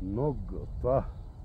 نقطة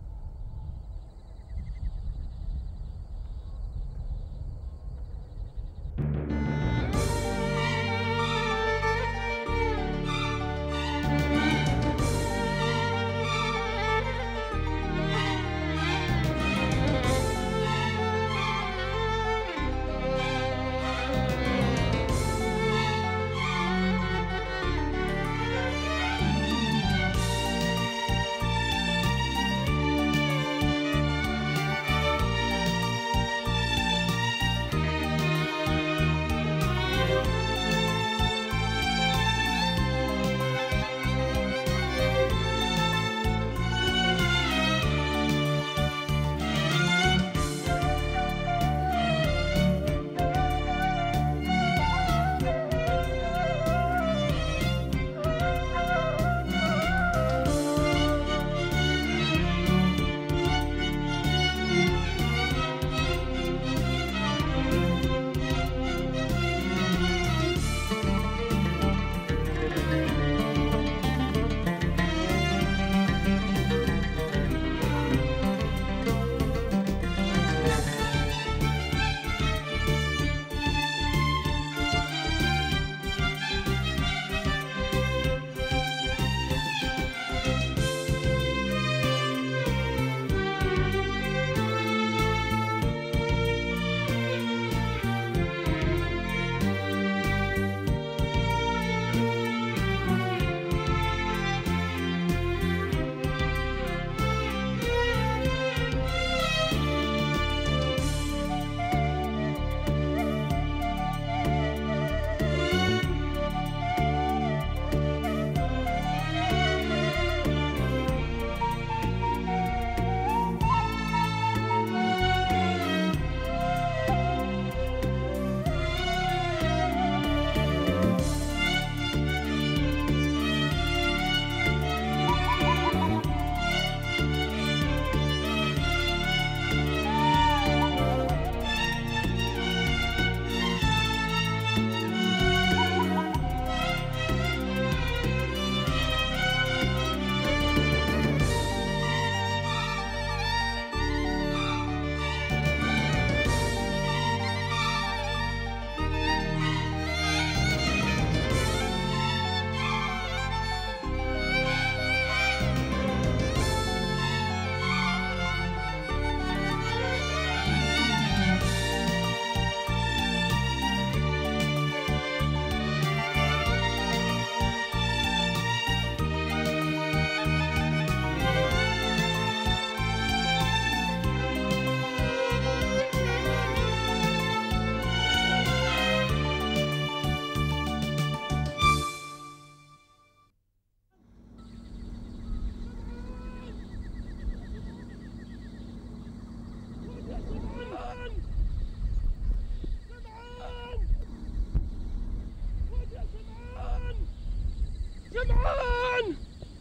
جمعان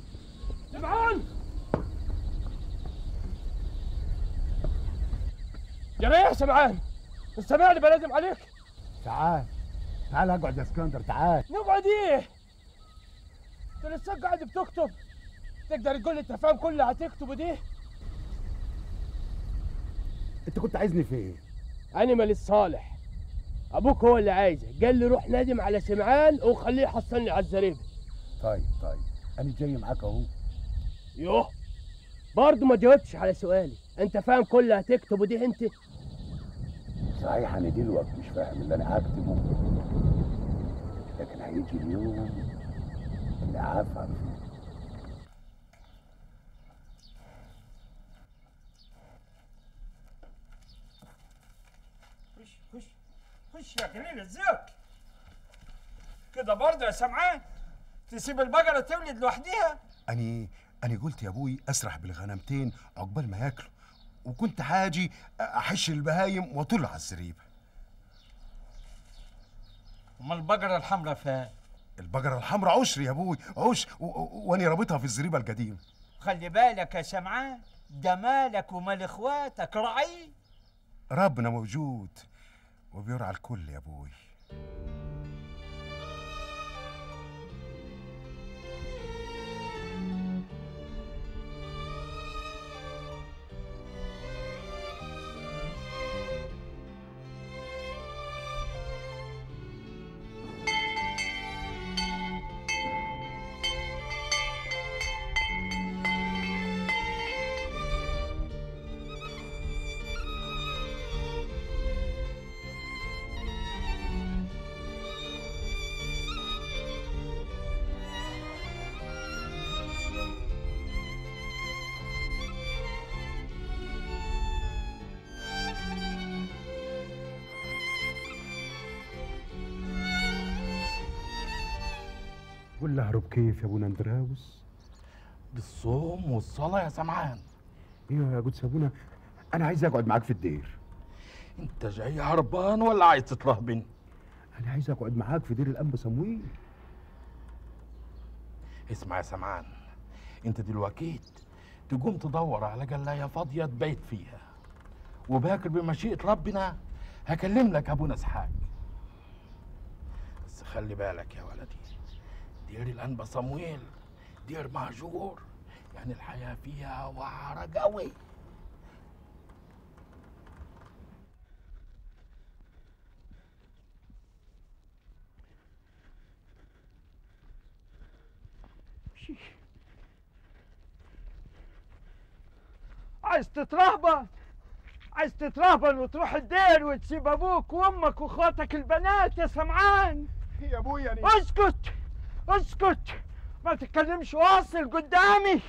جمعان يا ريح سمعان سامعني بلازم عليك تعال تعال اقعد يا اسكندر تعال نقعد ايه انت لسه قاعد بتكتب تقدر تقول لي انت فاهم كل اللي هتكتبه دي انت كنت عايزني في ايه انا مالي صالح ابوك هو اللي عايزه قال لي روح نادم على سمعان وخليه يحصلني على الزريبه طيب طيب انا جاي معاك اهو يوه برضه ما جاوبتش على سؤالي انت فاهم كل اللي هتكتبه دي انت صحيح انا دلوقتي مش فاهم اللي انا هكتبه لكن هيجي اليوم اللي هفهم فيه خش خش خش يا جليل ازيك كده برضه يا سمعان تسيب البقرة تولد لوحديها أني أنا قلت يا أبوي أسرح بالغنمتين عقبال ما ياكلوا وكنت حاجي أحش البهايم وأطل على الزريبة امال البقرة الحمراء فين البقرة الحمراء عشر يا أبوي عش و- و- وأنا رابطها في الزريبة القديمة خلي بالك يا سمعان ده مالك ومال اخواتك رعي ربنا موجود وبيرعى الكل يا أبوي والهرب كيف يا ابونا اندراوس بالصوم والصلاة يا سمعان ايوه يا قدس ابونا انا عايز اقعد معاك في الدير انت جاي هربان ولا عايز تترهبن انا عايز اقعد معاك في دير الانبا صمويل اسمع يا سمعان انت دلوقتي تقوم تدور على جلاية فاضية تبيت فيها وباكر بمشيئة ربنا هكلم لك ابونا اسحاق بس خلي بالك يا ولدي دير الانبا صمويل دير مهجور يعني الحياة فيها وعرة قوي عايز تترهبن عايز تترهبن وتروح الدير وتسيب ابوك وامك واخواتك البنات يا سمعان يا ابوي يعني اسكت اسكت ما تتكلمش واصل قدامي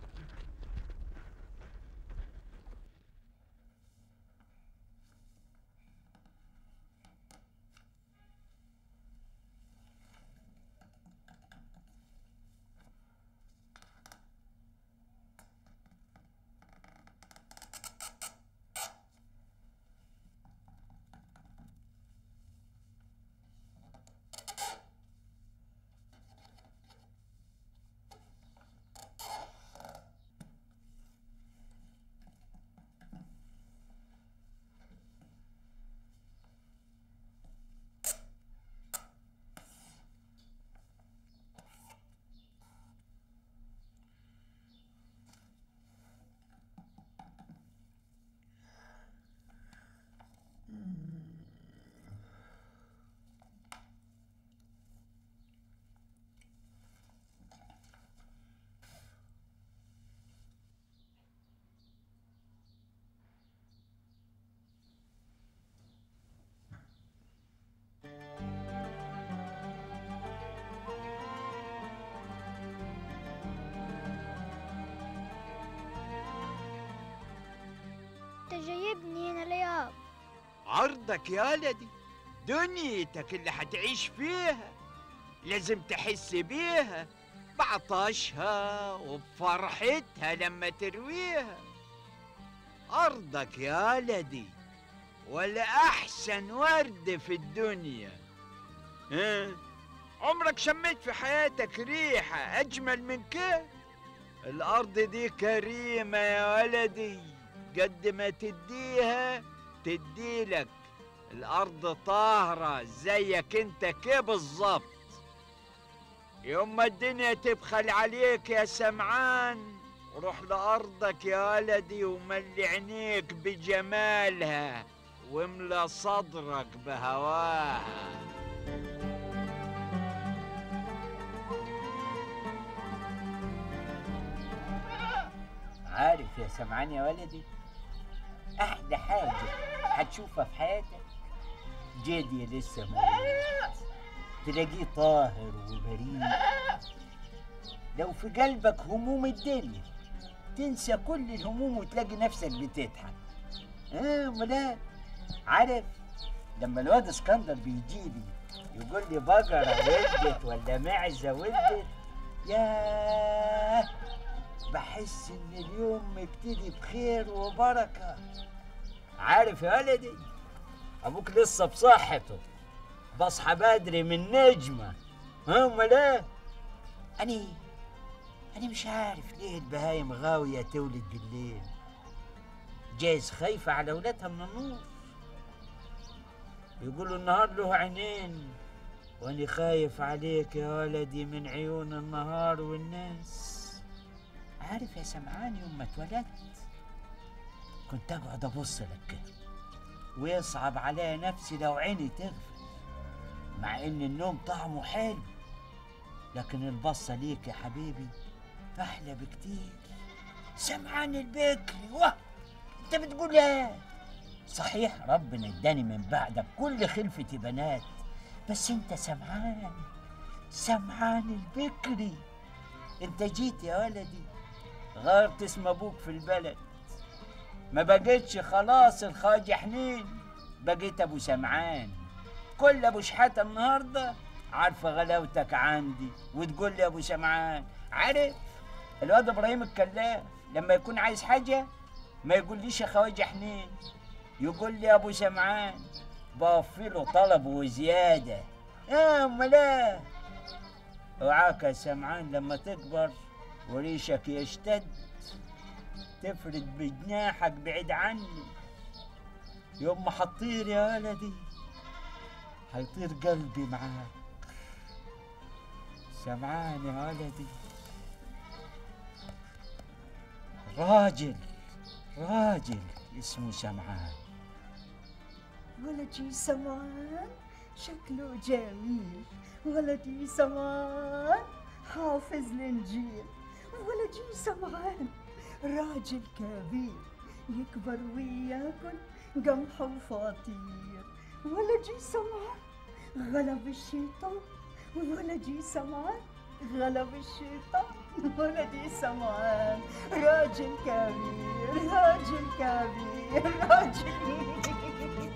انت جايبني هنا ليه يابا عرضك يا ولدي دنيتك اللي هتعيش فيها لازم تحس بيها بعطشها وبفرحتها لما ترويها أرضك يا ولدي ولا أحسن ورد في الدنيا ها؟ عمرك شميت في حياتك ريحة أجمل من كده الأرض دي كريمة يا ولدي قد ما تديها تديلك الأرض طاهرة زيك انت كده بالظبط يوم ما الدنيا تبخل عليك يا سمعان روح لأرضك يا ولدي وملي عينيك بجمالها واملى صدرك بهواها عارف يا سمعان يا ولدي احلى حاجه هتشوفها في حياتك جدي لسه مولود تلاقيه طاهر وبريء لو في قلبك هموم الدنيا تنسى كل الهموم وتلاقي نفسك بتضحك اه امال عارف لما الواد اسكندر بيجيلي يقول لي بقرة ولدت ولا معزة ولدت ياه بحس ان اليوم مبتدي بخير وبركة عارف يا ولدي ابوك لسه بصحته بصحى بدري من نجمة ها امال ايه اني انا مش عارف ليه البهايم غاوية تولد بالليل جايز خايفة على ولادها من النور يقولوا النهار له عينين واني خايف عليك يا ولدي من عيون النهار والناس عارف يا سمعان يوم ما اتولدت كنت اقعد ابص لك كده ويصعب عليا نفسي لو عيني تغفل مع ان النوم طعمه حلو لكن البصة ليك يا حبيبي احلى بكتير سمعان البكري واه انت بتقول ايه صحيح ربنا اداني من بعدك كل خلفة بنات بس انت سمعان سمعان البكري انت جيت يا ولدي غيرت اسم ابوك في البلد ما بقيتش خلاص الخاجة حنين بقيت ابو سمعان كل ابو شحاتة النهارده عارفة غلاوتك عندي وتقول لي يا أبو سمعان عارف الواد إبراهيم الكلاف لما يكون عايز حاجة ما يقوليش يا خواجة حنين يقول لي يا أبو سمعان بوفي له طلب وزيادة آه أمال إيه اوعاك يا سمعان لما تكبر وريشك يشتد تفرد بجناحك بعيد عني يوم ما حطير يا ولدي حيطير قلبي معاك سمعان يا ولدي راجل راجل اسمه سمعان ولدي سمان شكله جميل ولدي سمان حافظ الانجيل ولدي سمان راجل كبير يكبر وياكل قمح وفطير ولدي سمان غلب الشيطان ولدي سمان غلب الشيطان ولدي سمان راجل كبير راجل كبير راجل كبير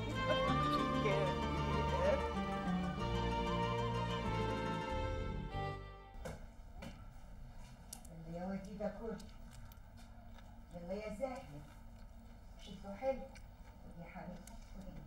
يا ودي ده كله يلا يا زاهد شكله حلو يا حبيبتي كلي.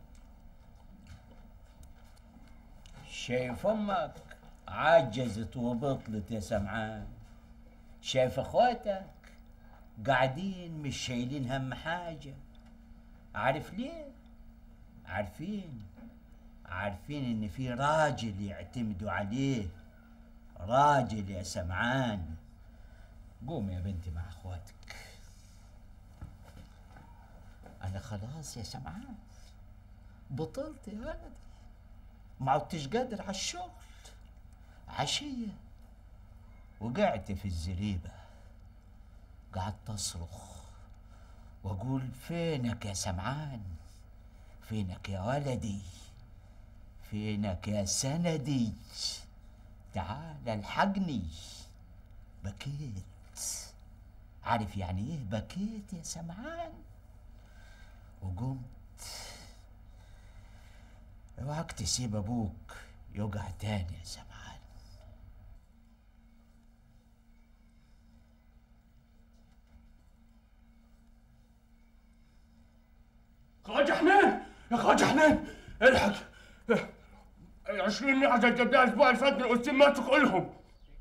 شايف امك عجزت وبطلت يا سمعان شايف اخواتك قاعدين مش شايلين هم حاجة عارف ليه؟ عارفين عارفين ان في راجل يعتمدوا عليه راجل يا سمعان قوم يا بنتي مع اخواتك انا خلاص يا سمعان بطلت يا ولدي ما عدتش قادر على الشغل عشية وقعت في الزريبة قعدت أصرخ وأقول فينك يا سمعان فينك يا ولدي فينك يا سندي تعال الحقني بكيت عارف يعني ايه بكيت يا سمعان وقمت اوعك تسيب ابوك يوقع تاني يا سمعان خواجة حنين يا خواجة حنين الحق عشرين معجة جبتها الأسبوع اللي فات من الأستاذ ماتوا كلهم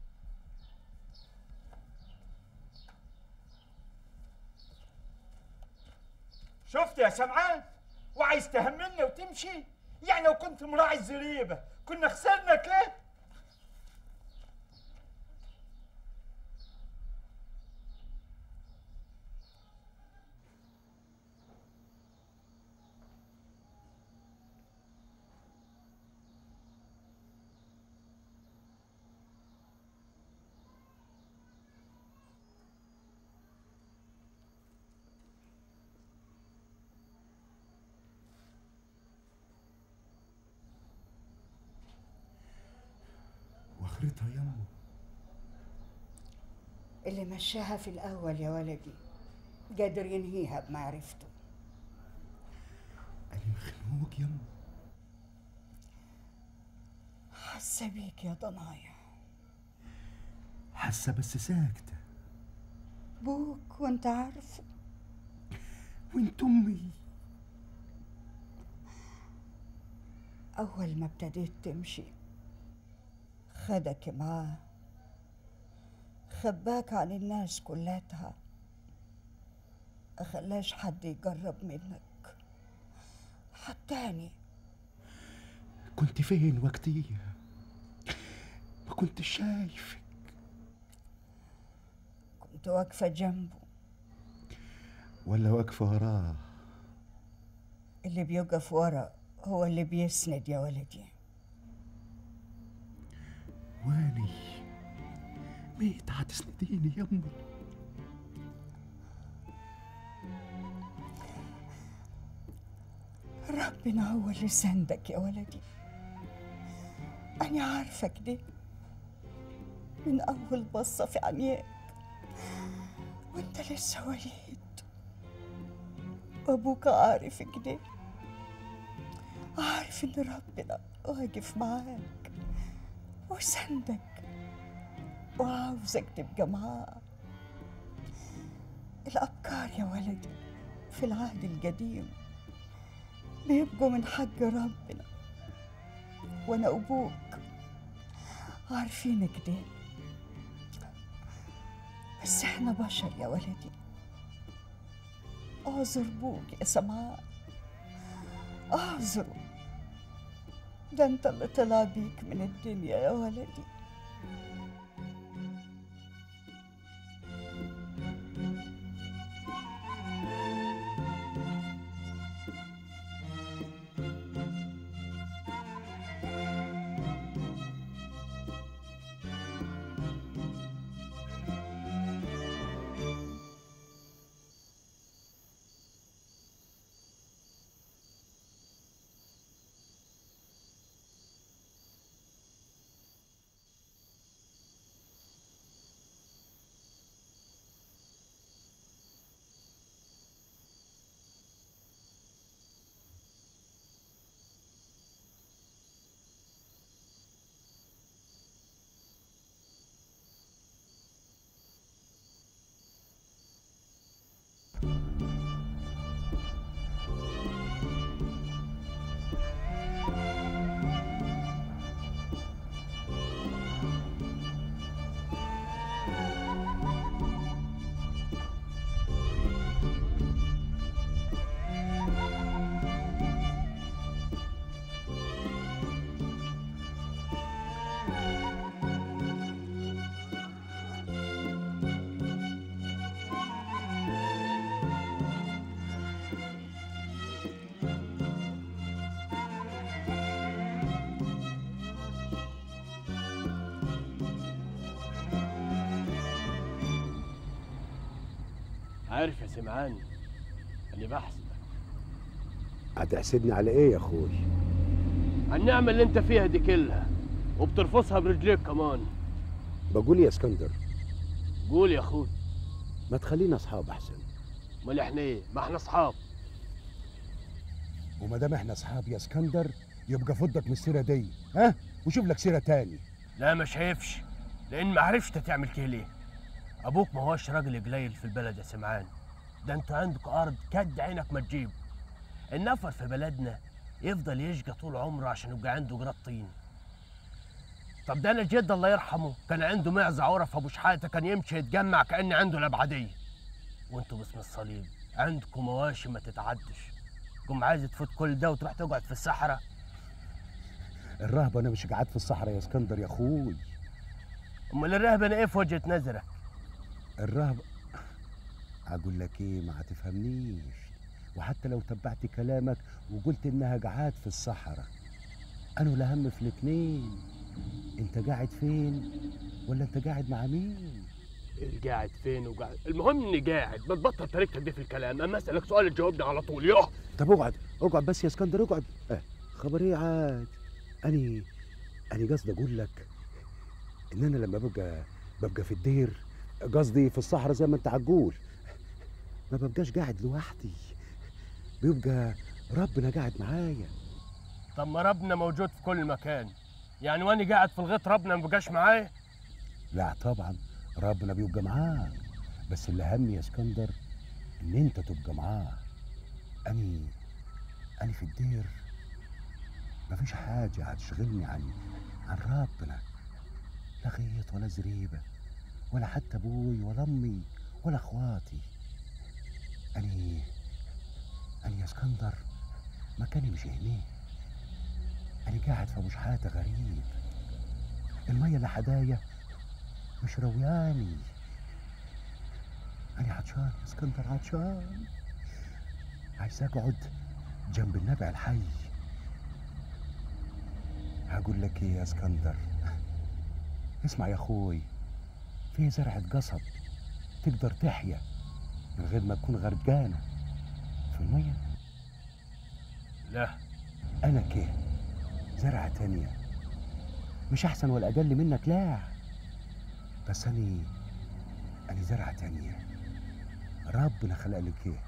شفت يا سمعان وعايز تهملنا وتمشي يعني لو كنت مراعي الزريبة كنا خسرنا كده واخرتها يمه اللي مشاها في الأول يا ولدي قادر ينهيها بمعرفته انا مخنوق يمه حاسة بيك يا ضنايا حاسه بس ساكته بوك وانت عارفه وانت امي أول ما ابتديت تمشي خدك معاه خباك عن الناس كلاتها أخلاش حد يقرب منك حتاني كنت فين وقتيها ما كنت شايفك كنت واقفة جنبه ولا واقفه وراه اللي بيقف ورا هو اللي بيسند يا ولدي واني ميت هتسنديني يمي ربنا هو اللي سندك يا ولدي أنا عارفة كده من أول بصة في عينيك وأنت لسه وليد وأبوك عارف كده عارف إن ربنا واقف معاك وسندك وعاوزك تبقى معاه الأبكار يا ولدي في العهد القديم بيبقوا من حق ربنا وأنا أبوك عارفين كده بس احنا بشر يا ولدي اعذر بوك يا سمعان اعذره ده انت اللي طلع بيك من الدنيا يا ولدي عارف يا سمعان اني بحسدك هتحسدني على ايه يا اخوي على النعمة اللي انت فيها دي كلها وبترفصها برجليك كمان بقول يا اسكندر قول يا اخوي ما تخلينا اصحاب احسن امال احنا ايه ما احنا اصحاب وما دام احنا اصحاب يا اسكندر يبقى فضك من السيره دي ها وشوف لك سيره تاني لا ما شايفش لان ما عرفتش انت تعمل كده ليه ابوك ما هوش راجل قليل في البلد يا سمعان ده انتوا عندكم ارض كد عينك ما تجيب النفر في بلدنا يفضل يشقى طول عمره عشان يبقى عنده جراد طين طب ده انا جد الله يرحمه كان عنده معزه عرف ابو شحاته كان يمشي يتجمع كان عنده الابعديه وانتوا باسم الصليب عندكم مواشي ما تتعدش قوم عايز تفوت كل ده وتروح تقعد في الصحراء الرهبه انا مش قاعد في الصحراء يا اسكندر يا اخوي امال الرهبه انا ايه في وجهه نظرك الرهبه اقول لك ايه ما هتفهمنيش وحتى لو تبعت كلامك وقلت انها قاعد في الصحراء انا لا هم في الاتنين انت قاعد فين ولا انت قاعد مع مين قاعد فين وقاعد المهم اني قاعد ما تبطل طريقتك دي في الكلام اما اسالك سؤال تجاوبني على طول يوه طب اقعد اقعد بس يا اسكندر اقعد اه خبر ايه عاد اني اني قصدي اقول لك ان انا لما ببقى ببقى في الدير قصدي في الصحراء زي ما انت هتقول ما ببقاش قاعد لوحدي بيبقى ربنا قاعد معايا طب ما ربنا موجود في كل مكان يعني وانا قاعد في الغيط ربنا ما بقاش معايا لا طبعا ربنا بيبقى معاه بس اللي هم يا اسكندر ان انت تبقى معاه اني اني في الدير مفيش حاجه هتشغلني عن عن ربنا لا غيط ولا زريبه ولا حتى ابوي ولا امي ولا اخواتي اني اني يا اسكندر مكاني مش هنا اني قاعد في ابو شحاته غريب الميه اللي حدايا مش روياني أنا عطشان يا اسكندر عطشان عايز أقعد جنب النبع الحي هقول لك إيه يا اسكندر اسمع يا أخوي في زرعة قصب تقدر تحيا من غير ما تكون غرقانة في المية لا أنا كده زرعة تانية مش أحسن ولا أقل منك لا بس أني أني زرعة تانية ربنا خلق لك إيه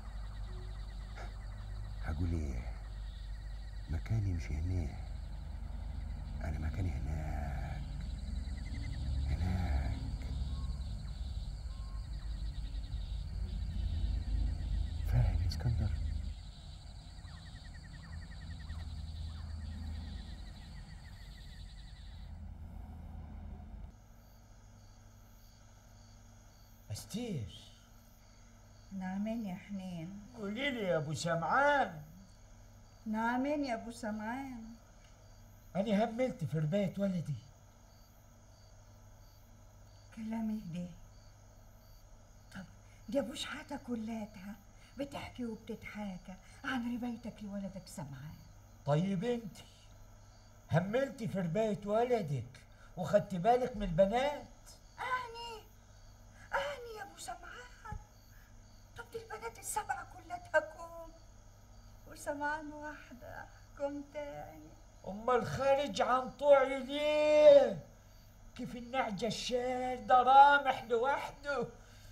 هقول إيه مكاني مش هنا أنا مكاني هناك اسكندر استير نعمين يا حنين قولي لي يا ابو سمعان نعمين يا ابو سمعان انا هملت في رباية ولدي كلامي ده طب دي ابو شحاتة كلاتها بتحكي وبتتحاكى عن ربايتك لولدك سمعان طيب انت هملتي في رباية ولدك وخدت بالك من البنات أني أني يا أبو سمعان طب دي البنات السبعة كلها كوم وسمعان واحدة كوم تاني امال خارج عن طوعي ليه كيف النعجة الشال ده رامح لوحده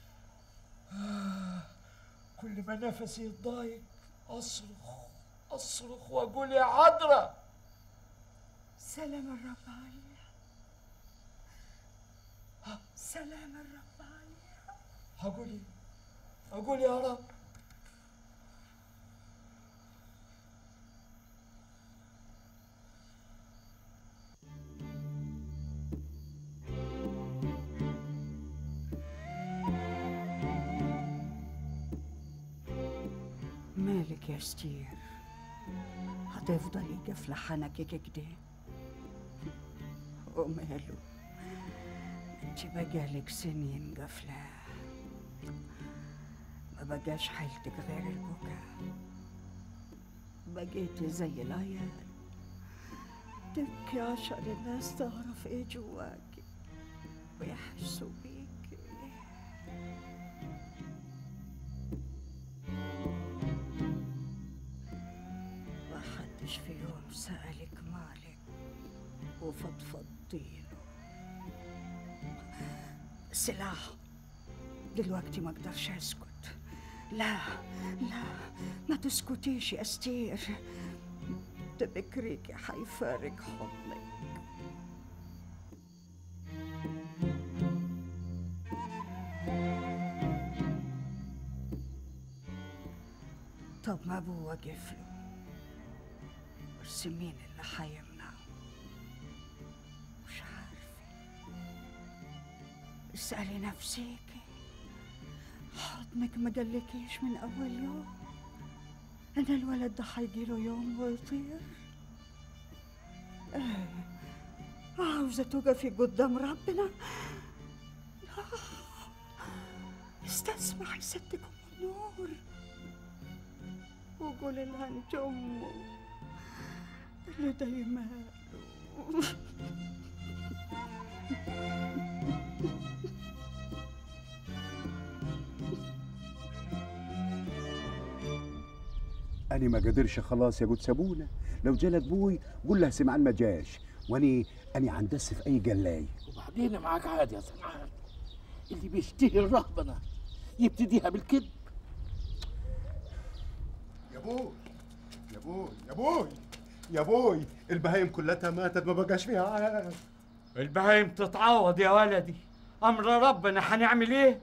آه، كل ما نفسي يتضايق اصرخ اصرخ واقول يا عذرا سلام الرب عليها سلام الرب عليها هقول ايه اقول يا رب مالك يا ستير هتفضلي قافلة حنكك كده وماله انت بقالك سنين قافلة ما بقاش حيلتك غير البكاء بقيتي زي العيال تبكي عشان الناس تعرف ايه جواكي ويحسوا بيكي ما حدش في يوم سألك مالك وفضفضتيله سلاح دلوقتي ما اقدرش اسكت لا لا ما تسكتيش يا استير ده بكريكي حيفارق حضنك طب ما ابوه واقف له بس مين اللي حيمنعه مش عارفة اسألي نفسيك حضنك ما قالكيش من أول يوم إن الولد ده حيجيله يوم ويطير آه. عاوزة تقفي قدام ربنا لا. استسمحي ستك أم النور وقولي لها انت امه اللي دايما أنا ما قدرش خلاص يا جود سابونا لو جالك بوي قول له سمعان ما جاش واني أنا عندس في أي جلاي وبعدين معاك عادي يا سمعان اللي بيشتهي الرهبنة يبتديها بالكذب يا بوي يا بوي يا بوي يا بوي البهايم كلها ماتت ما بقاش فيها عاد البهايم تتعوض يا ولدي امر ربنا هنعمل ايه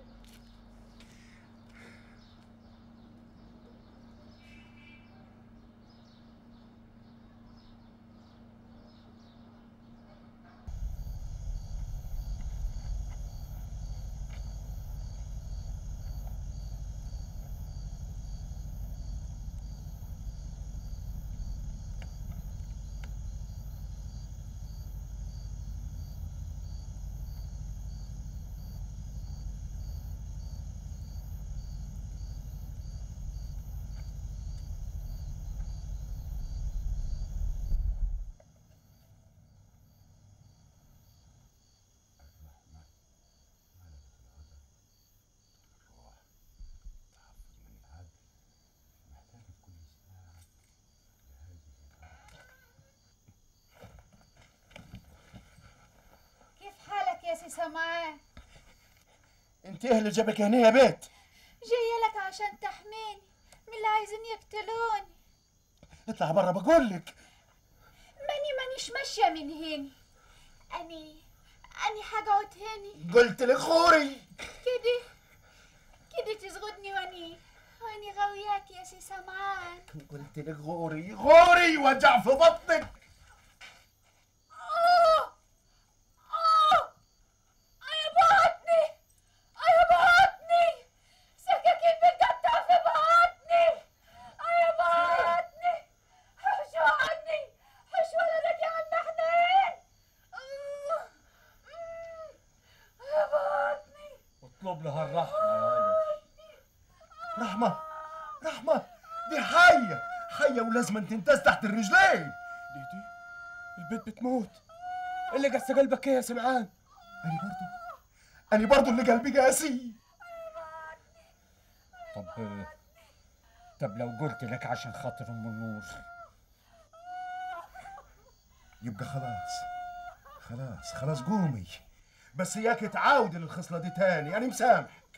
كيف حالك يا سي سمعان انت ايه اللي جابك هنا يا بيت جاية لك عشان تحميني من اللي عايزين يقتلوني اطلع برا بقول لك ماني مانيش ماشية من هنا أني أني حقعد هنا قلت لك خوري كده كده تزغدني واني واني غاوياك يا سي سمعان قلت لك غوري غوري وجع في بطنك آه آه يا بطني يا بطني سكاكين بتقطع في بطني يا بطني حشوا عني حشوا ولا لك يا عم حنين آه، مم، يا بطني اطلب لها الرحمة يا ولد رحمة رحمة دي حية حية ولازم تنتز تحت الرجلين دي دي البيت بتموت اللي قسى قلبك ايه يا سمعان أنا برضو أنا برضو اللي قلبي قاسي طب طب لو قلت لك عشان خاطر ام النور يبقى خلاص خلاص خلاص قومي بس اياك تعاودي للخصلة دي تاني أنا مسامحك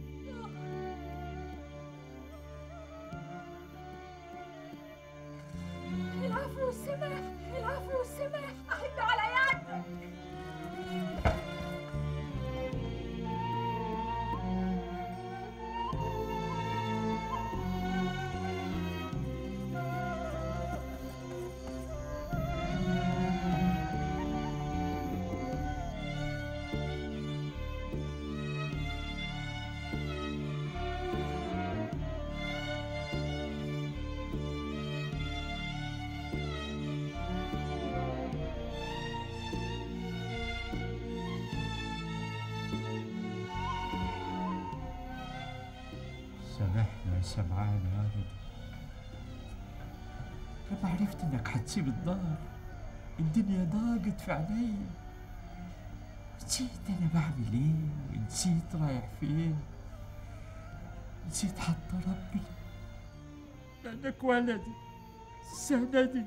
العفو والسماح العفو والسماح أحب على يدك سامحنا يا سمعان يا ولدي لما عرفت انك حتسيب الدار الدنيا ضاقت في عينيا نسيت انا بعمل ايه ونسيت رايح فين نسيت حتى ربي لانك ولدي سندي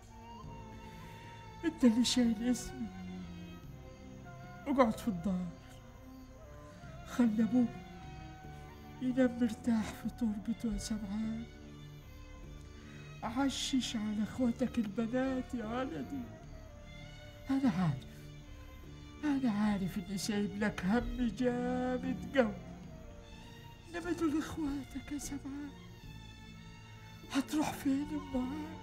انت اللي شايل اسمي اقعد في الدار خلي ابوك ينام مرتاح في تربته يا سمعان عشش على اخواتك البنات يا ولدي انا عارف انا عارف اني سايب لك هم جامد قوي انما دول اخواتك يا سمعان هتروح فين امال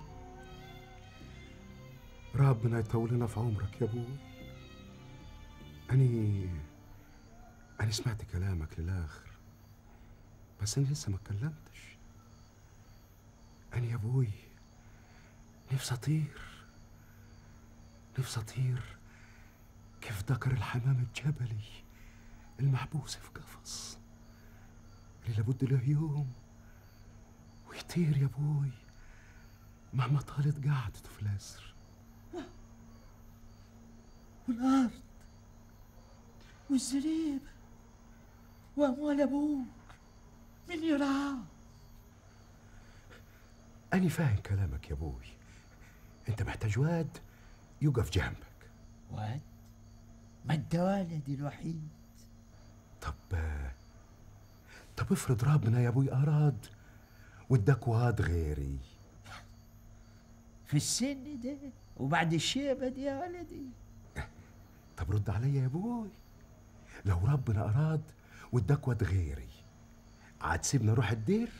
ربنا يطول لنا في عمرك يا ابوي أني أنا سمعت كلامك للآخر بس أنا لسه ما اتكلمتش أنا يا أبوي نفسي أطير نفسي أطير كيف ذكر الحمام الجبلي المحبوس في قفص اللي لابد له يوم ويطير يا أبوي مهما طالت قعدته في الأسر والارض والزريب واموال ابوك مين يرعاه أنا فاهم كلامك يا أبوي أنت محتاج واد يقف جنبك واد ما انت ولدي الوحيد طب طب افرض ربنا يا أبوي أراد واداك واد غيري في السن ده وبعد الشيبه دي يا ولدي طب رد عليا يا أبوي لو ربنا أراد واداك واد غيري عاد سيبنا نروح الدير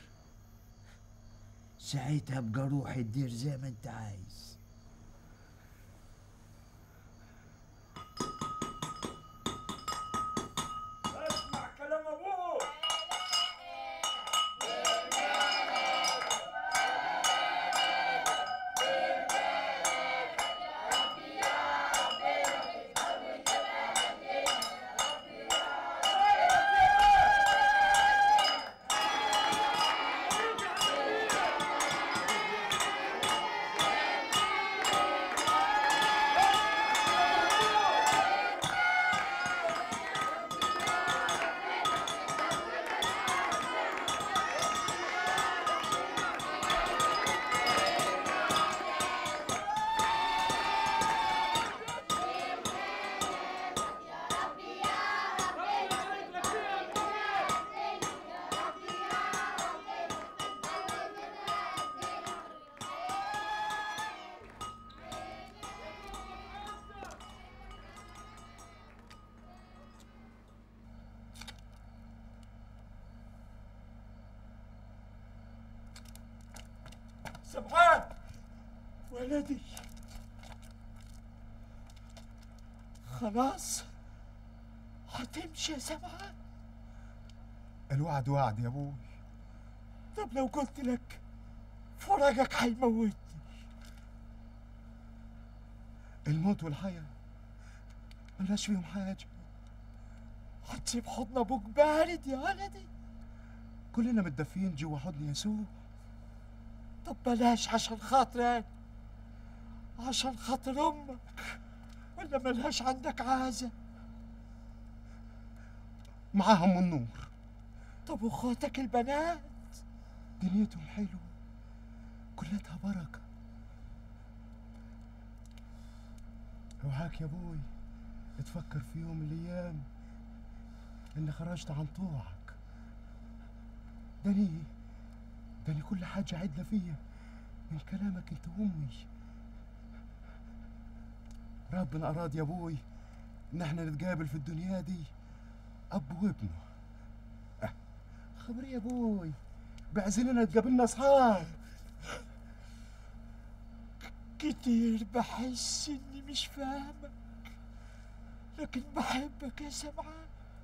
ساعتها ابقى روح الدير زي ما انت عايز اسمع كلام ابوك يا ولدي خلاص هتمشي يا سمعان الوعد وعد يا ابوي طب لو قلت لك فرجك هيموتني الموت والحياة ملهاش فيهم حاجة هتسيب حضن ابوك بارد يا ولدي كلنا متدفيين جوا حضن يسوع طب بلاش عشان خاطري عشان خاطر امك ولا ملهاش عندك عازة معاهم النور طب واخواتك البنات دنيتهم حلوة كلها بركة اوعاك يا ابوي تفكر في يوم من الايام اني خرجت عن طوعك داني داني كل حاجة عدلة فيا من كلامك انت وامي ربنا اراد يا ابوي ان احنا نتقابل في الدنيا دي اب وابنه أه، خبري يا ابوي بعزلنا تقابلنا اصحاب كتير بحس اني مش فاهمك لكن بحبك يا سمعان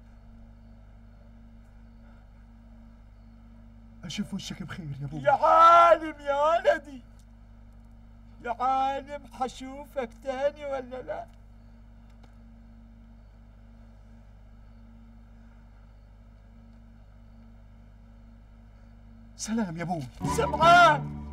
اشوف وشك بخير يا ابوي يا عالم يا ولدي يا عالم حشوفك تاني ولا لا سلام يا ابوي سمعان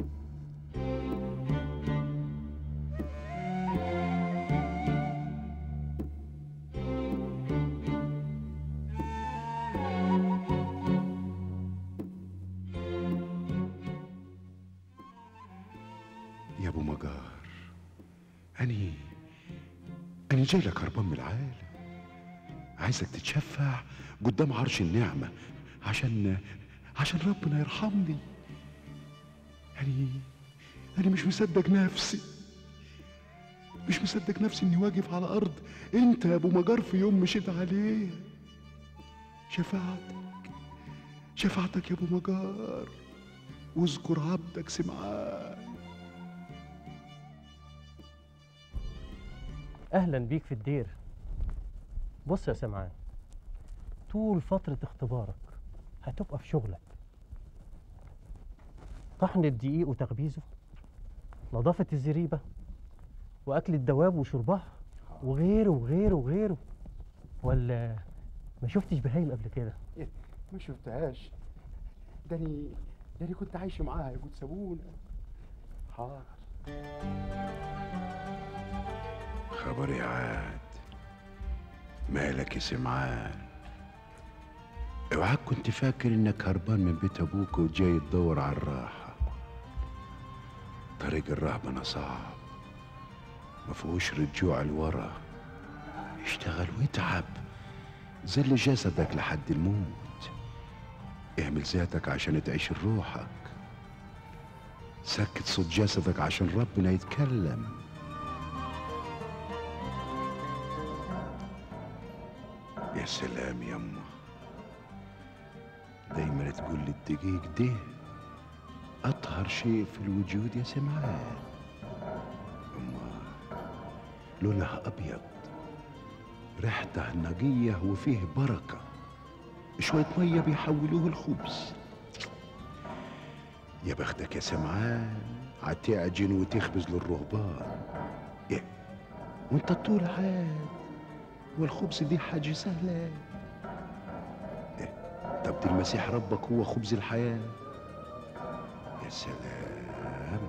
يا ابو مجار اني اني جاي لك هربان من العالم عايزك تتشفع قدام عرش النعمه عشان عشان ربنا يرحمني اني انا مش مصدق نفسي مش مصدق نفسي اني واقف على ارض انت يا ابو مجار في يوم مشيت عليه شفاعتك شفاعتك يا ابو مجار واذكر عبدك سمعان اهلا بيك في الدير بص يا سمعان طول فترة اختبارك هتبقى في شغلك طحن الدقيق وتخبيزه نظافة الزريبة وأكل الدواب وشربها وغيره وغيره وغيره ولا ما شفتش بهايم قبل كده ما شفتهاش داني داني كنت عايش معاها يا جود سابونا حاضر خبر يا عاد مالك يا سمعان اوعاك كنت فاكر انك هربان من بيت ابوك وجاي تدور على الراحة طريق الرهبنة صعب ما فيهوش رجوع لورا اشتغل واتعب زل جسدك لحد الموت اعمل ذاتك عشان تعيش روحك سكت صوت جسدك عشان ربنا يتكلم يا سلام يما دايما تقول لي الدقيق ده اطهر شيء في الوجود يا سمعان اما لونها ابيض ريحته نقيه وفيه بركه شويه ميه بيحولوه الخبز يا بختك يا سمعان هتعجن وتخبز للرهبان ايه وانت طول عاد والخبز دي حاجة سهلة إيه؟ طب دي المسيح ربك هو خبز الحياة يا سلام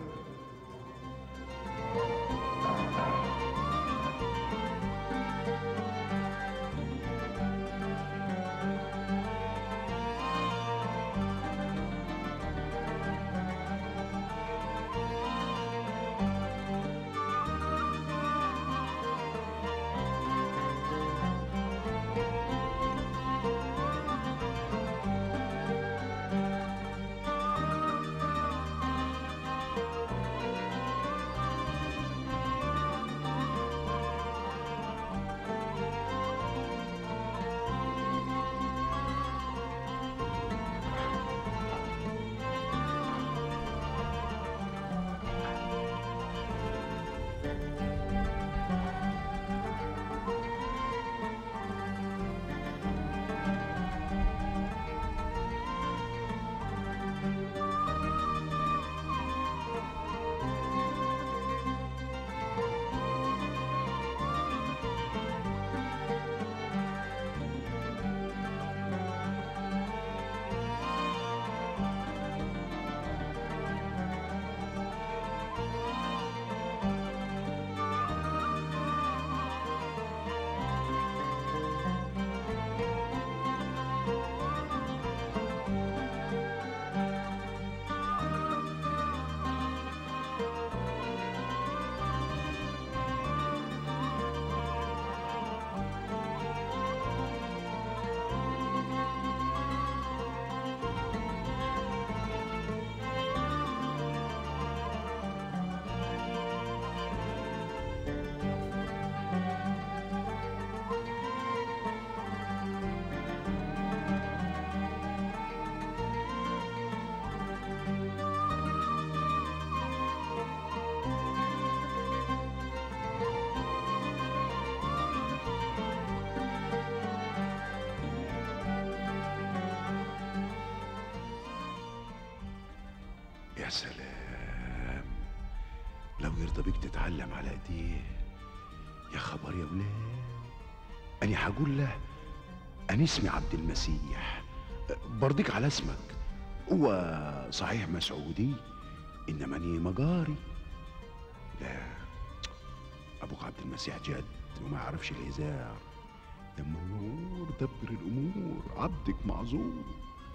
ويرضى بيك تتعلم على ايديه يا خبر يا ولاد أنا هقول له أنا اسمي عبد المسيح برضيك على اسمك هو صحيح مسعودي إنما أني مجاري لا أبوك عبد المسيح جد وما يعرفش الهزار دم النور دبر الأمور عبدك معذور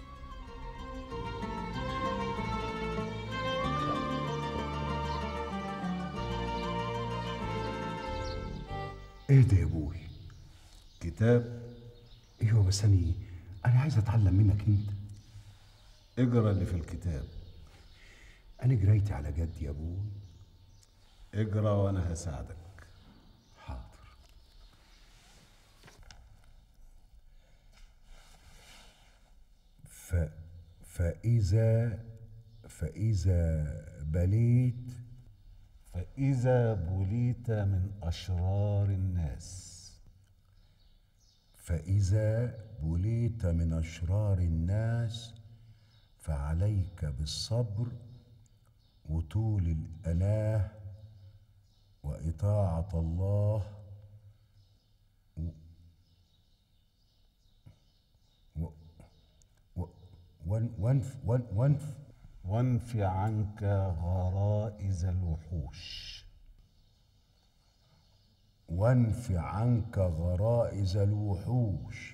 ايه ده يا ابوي كتاب ايوه بس انا انا عايز اتعلم منك انت اقرا اللي في الكتاب انا قريتي على جد يا ابوي اقرا وانا هساعدك حاضر ف فإذا فإذا بليت فإذا بليت من أشرار الناس فإذا بليت من أشرار الناس فعليك بالصبر وطول الأناه وإطاعة الله و و و ون ونف ون ونف وانف عنك غرائز الوحوش وانف عنك غرائز الوحوش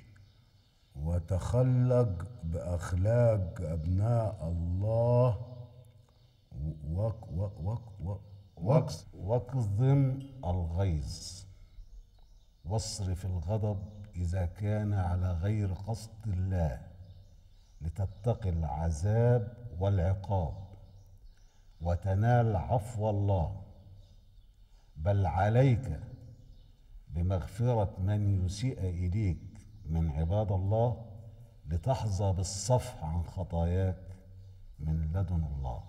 وتخلق بأخلاق أبناء الله وك وك وك وك وك واكظم الغيظ واصرف الغضب إذا كان على غير قصد الله لتتقي العذاب والعقاب وتنال عفو الله بل عليك بمغفرة من يسيء إليك من عباد الله لتحظى بالصفح عن خطاياك من لدن الله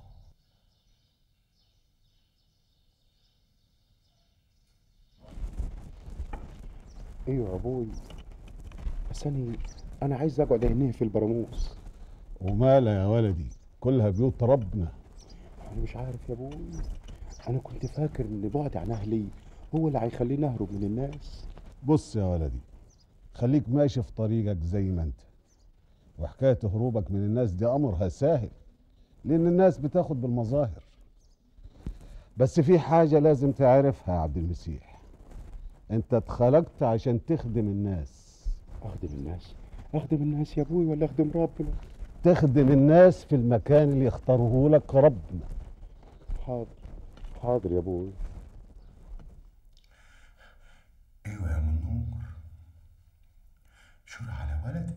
ايوه يا ابوي بس انا انا عايز اقعد هنا في البراموس ومالها يا ولدي كلها بيوت ربنا انا مش عارف يا ابوي انا كنت فاكر ان بعد عن اهلي هو اللي هيخليني اهرب من الناس بص يا ولدي خليك ماشي في طريقك زي ما انت وحكاية هروبك من الناس دي أمرها سهل لأن الناس بتاخد بالمظاهر بس في حاجة لازم تعرفها يا عبد المسيح انت اتخلقت عشان تخدم الناس اخدم الناس اخدم الناس يا ابوي ولا اخدم ربنا تخدم الناس في المكان اللي يختاره لك ربنا حاضر حاضر يا ابوي ايوه يا منور شور على ولدك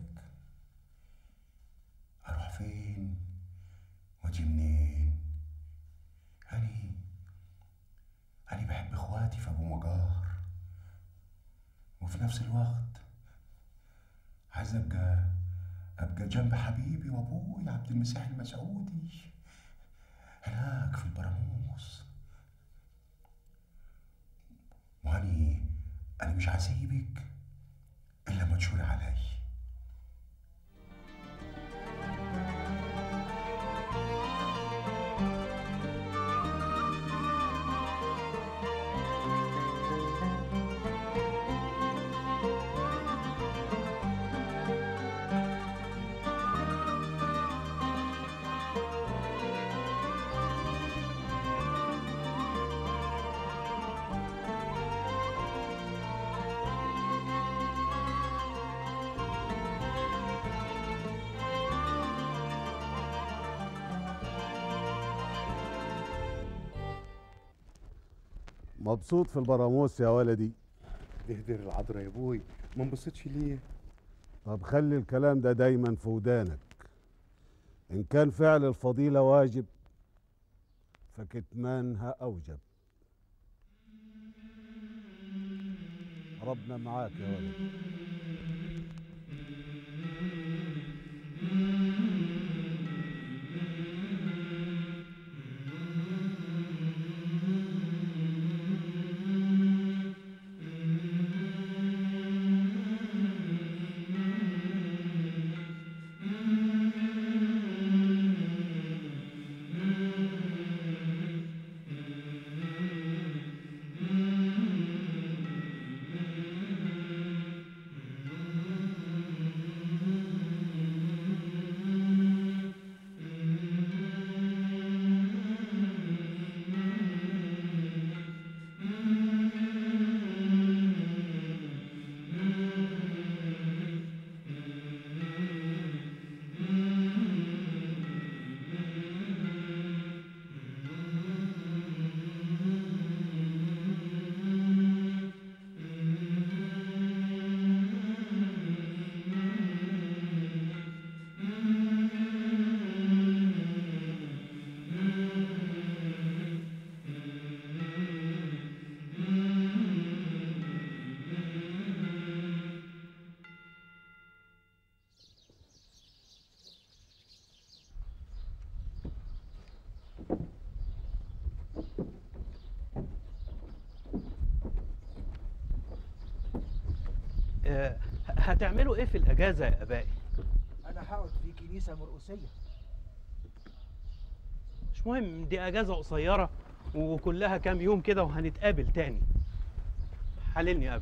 اروح فين واجي منين اني اني بحب اخواتي في ابو مجار وفي نفس الوقت عايز ابقى ابقى جنب حبيبي وابوي عبد المسيح المسعودي هناك في البراموس واني انا مش هسيبك الا ما تشوري علي مبسوط في البراموس يا ولدي اهدر العذراء يا ابوي ما انبسطش ليه طب خلي الكلام ده دايما في ودانك إن كان فعل الفضيلة واجب فكتمانها أوجب ربنا معاك يا ولد هتعملوا ايه في الاجازه يا ابائي انا هقعد في كنيسه مرقسيه مش مهم دي اجازه قصيره وكلها كام يوم كده وهنتقابل تاني حللني يا ابي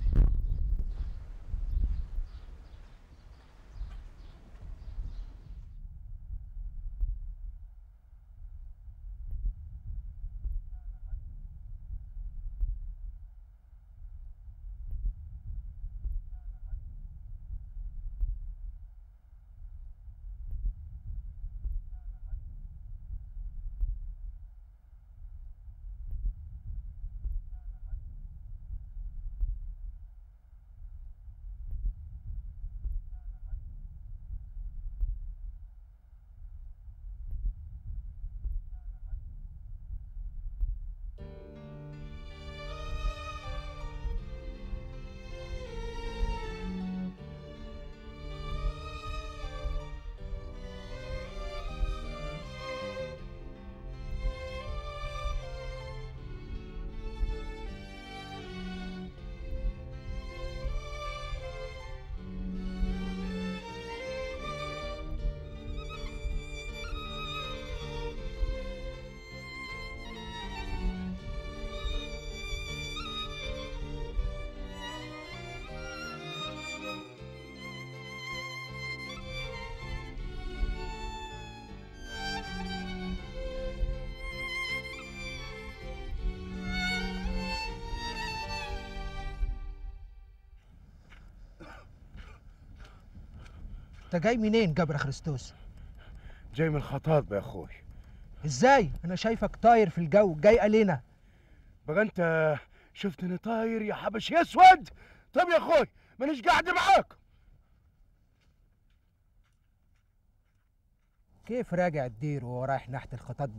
انت جاي منين جبر خريستوس جاي من الخطاط يا اخوي ازاي انا شايفك طاير في الجو جاي علينا بقى انت شفتني طاير يا حبش يا اسود طب يا اخوي مانيش قاعد معاك كيف راجع الدير وهو رايح ناحيه الخطاطبه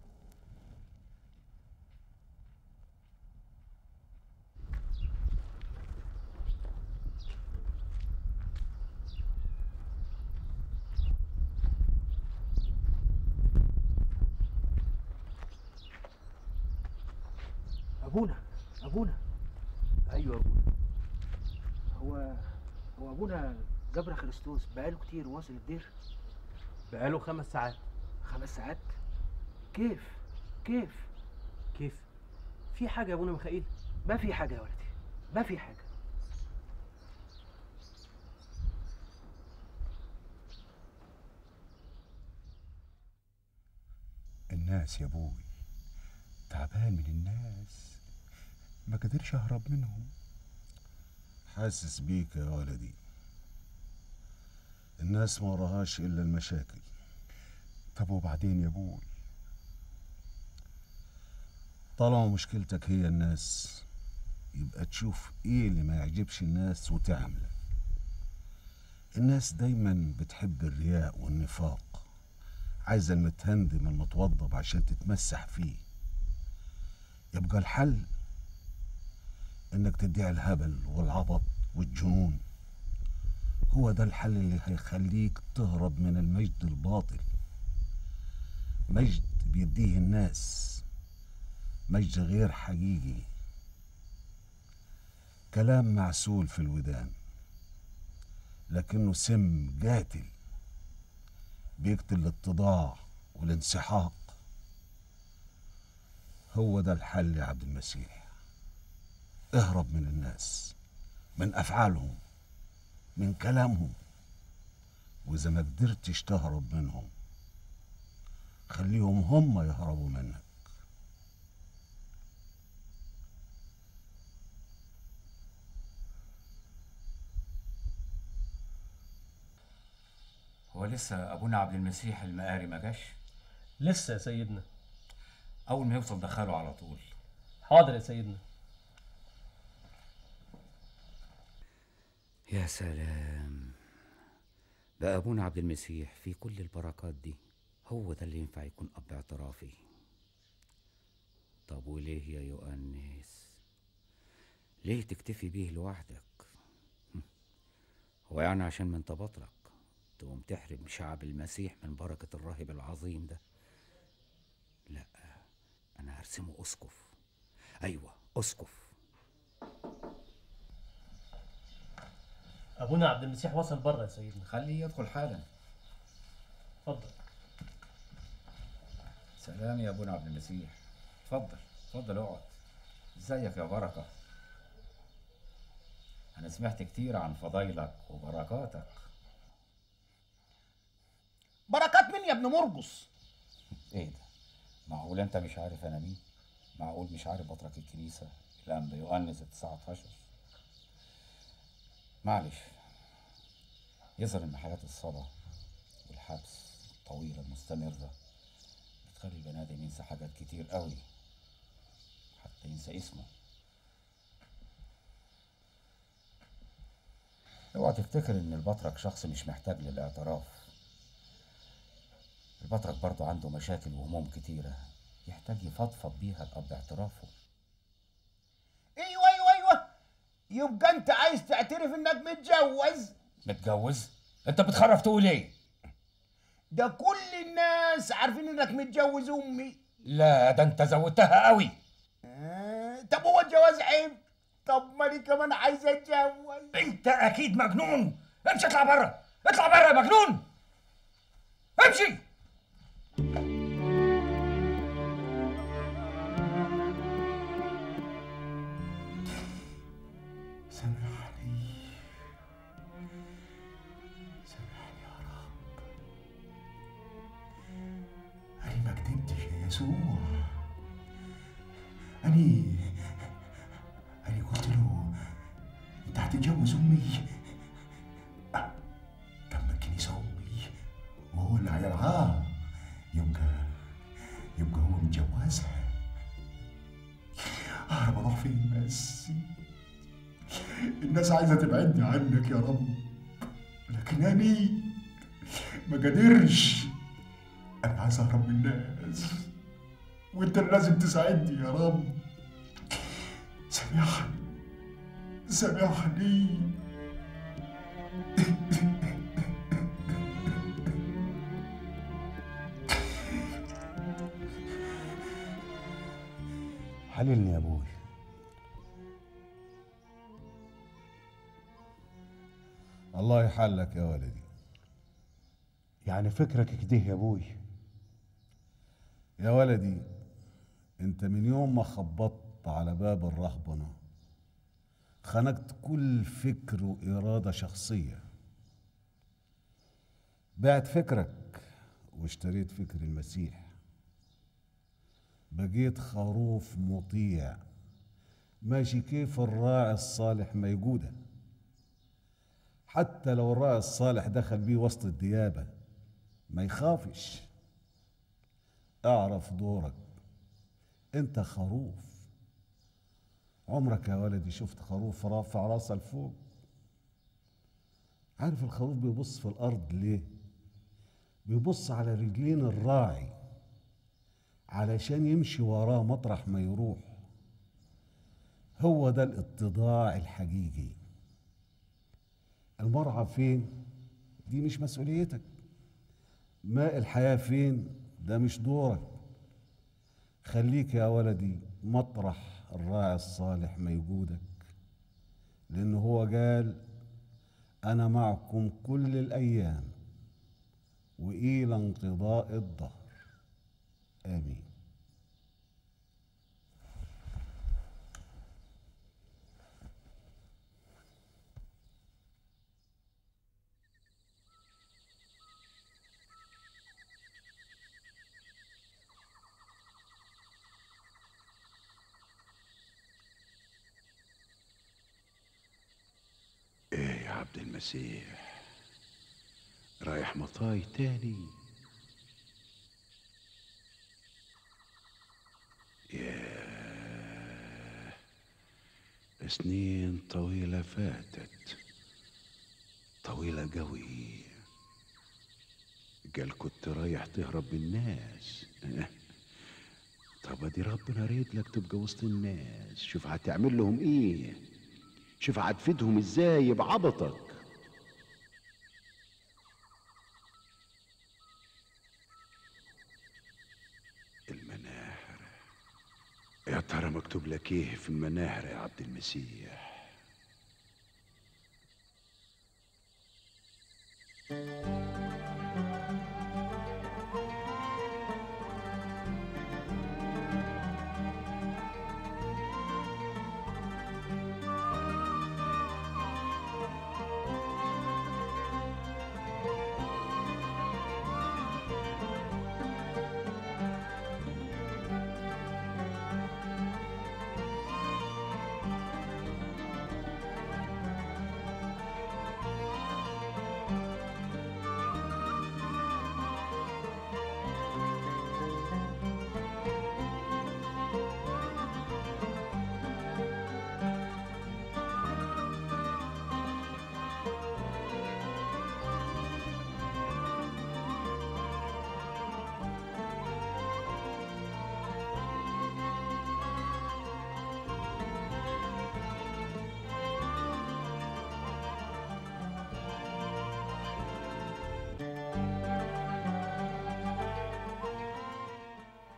ابونا ابونا ايوه ابونا هو هو ابونا جبر خريستوس بقاله كتير واصل الدير بقاله خمس ساعات خمس ساعات كيف كيف كيف في حاجه يا ابونا ميخائيل ما في حاجه يا ولدي ما في حاجه الناس يا ابوي تعبان من الناس ما قدرش اهرب منهم حاسس بيك يا ولدي الناس ما وراهاش الا المشاكل طب وبعدين يا ابوي طالما مشكلتك هي الناس يبقى تشوف ايه اللي ما يعجبش الناس وتعمله الناس دايما بتحب الرياء والنفاق عايزه المتهندم المتوضب عشان تتمسح فيه يبقى الحل انك تدعي الهبل والعبط والجنون هو ده الحل اللي هيخليك تهرب من المجد الباطل مجد بيديه الناس مجد غير حقيقي كلام معسول في الودان لكنه سم قاتل بيقتل الاتضاع والانسحاق هو ده الحل يا عبد المسيح اهرب من الناس من افعالهم من كلامهم واذا ما قدرتش تهرب منهم خليهم هم يهربوا منك هو لسه ابونا عبد المسيح المقاري ما جاش لسه يا سيدنا اول ما يوصل دخله على طول حاضر يا سيدنا يا سلام بقى ابونا عبد المسيح في كل البركات دي هو ده اللي ينفع يكون اب اعترافي طب وليه يا يؤنس ليه تكتفي بيه لوحدك هم. هو يعني عشان ما انت بطلك تقوم تحرم شعب المسيح من بركة الراهب العظيم ده لا انا هرسمه اسقف ايوه اسقف ابونا عبد المسيح وصل بره يا سيدنا خليه يدخل حالا اتفضل سلام يا ابونا عبد المسيح اتفضل اتفضل اقعد ازيك يا بركه انا سمعت كتير عن فضايلك وبركاتك بركات مين يا ابن مرقص ايه ده معقول انت مش عارف انا مين معقول مش عارف بطرك الكنيسه الانبا يؤنس ال 19 معلش يظهر ان حياه الصلاه والحبس الطويله المستمره بتخلي البني ادم ينسى حاجات كتير قوي حتى ينسى اسمه اوعى تفتكر ان البطرك شخص مش محتاج للاعتراف البطرك برضه عنده مشاكل وهموم كتيرة يحتاج يفضفض بيها الأب اعترافه ايوه ايوه ايوه يبقى انت عايز تعترف انك متجوز متجوز؟ أنت بتخرف تقول إيه؟ ده كل الناس عارفين انك متجوز امي لا ده أنت زودتها قوي آه، طب هو الجواز عيب طب ما انا كمان عايز اتجوز أنت أكيد مجنون امشي اطلع بره اطلع بره يا مجنون امشي سامحني سامحني يا رب أنا ما كدبتش يا يسوع أني أني قلت له أنت هتتجوز أمي آه، طب ما الكنيسة أمي وهو اللي هيرعاها يبقى يبقى هو متجوزها أهرب أروح فين بس الناس عايزة تبعدني عنك يا رب لكن أنا ما قادرش أنا عايز أهرب من الناس وأنت اللي لازم تساعدني يا رب سامحني سامحني حللني يا ابوي الله يحلك يا ولدي يعني فكرك كده يا ابوي يا ولدي انت من يوم ما خبطت على باب الرهبنة خنقت كل فكر وإرادة شخصية بعت فكرك واشتريت فكر المسيح بقيت خروف مطيع ماشي كيف الراعي الصالح ما يقوده حتى لو الراعي الصالح دخل بيه وسط الديابة ما يخافش اعرف دورك انت خروف عمرك يا ولدي شفت خروف رافع راسه لفوق عارف الخروف بيبص في الارض ليه بيبص على رجلين الراعي علشان يمشي وراه مطرح ما يروح هو ده الاتضاع الحقيقي المرعى فين دي مش مسؤوليتك ماء الحياة فين ده مش دورك خليك يا ولدي مطرح الراعي الصالح ما يجودك لأن هو قال أنا معكم كل الأيام وإلى انقضاء الدهر آمين ايه يا عبد المسيح رايح مطاي تاني ياه سنين طويلة فاتت طويلة قوي قال كنت رايح تهرب من الناس طب ادي ربنا ريد لك تبقى وسط الناس شوف هتعمل لهم ايه شوف هتفيدهم ازاي بعبطك المناحر يا ترى مكتوب لك ايه في المناحر يا عبد المسيح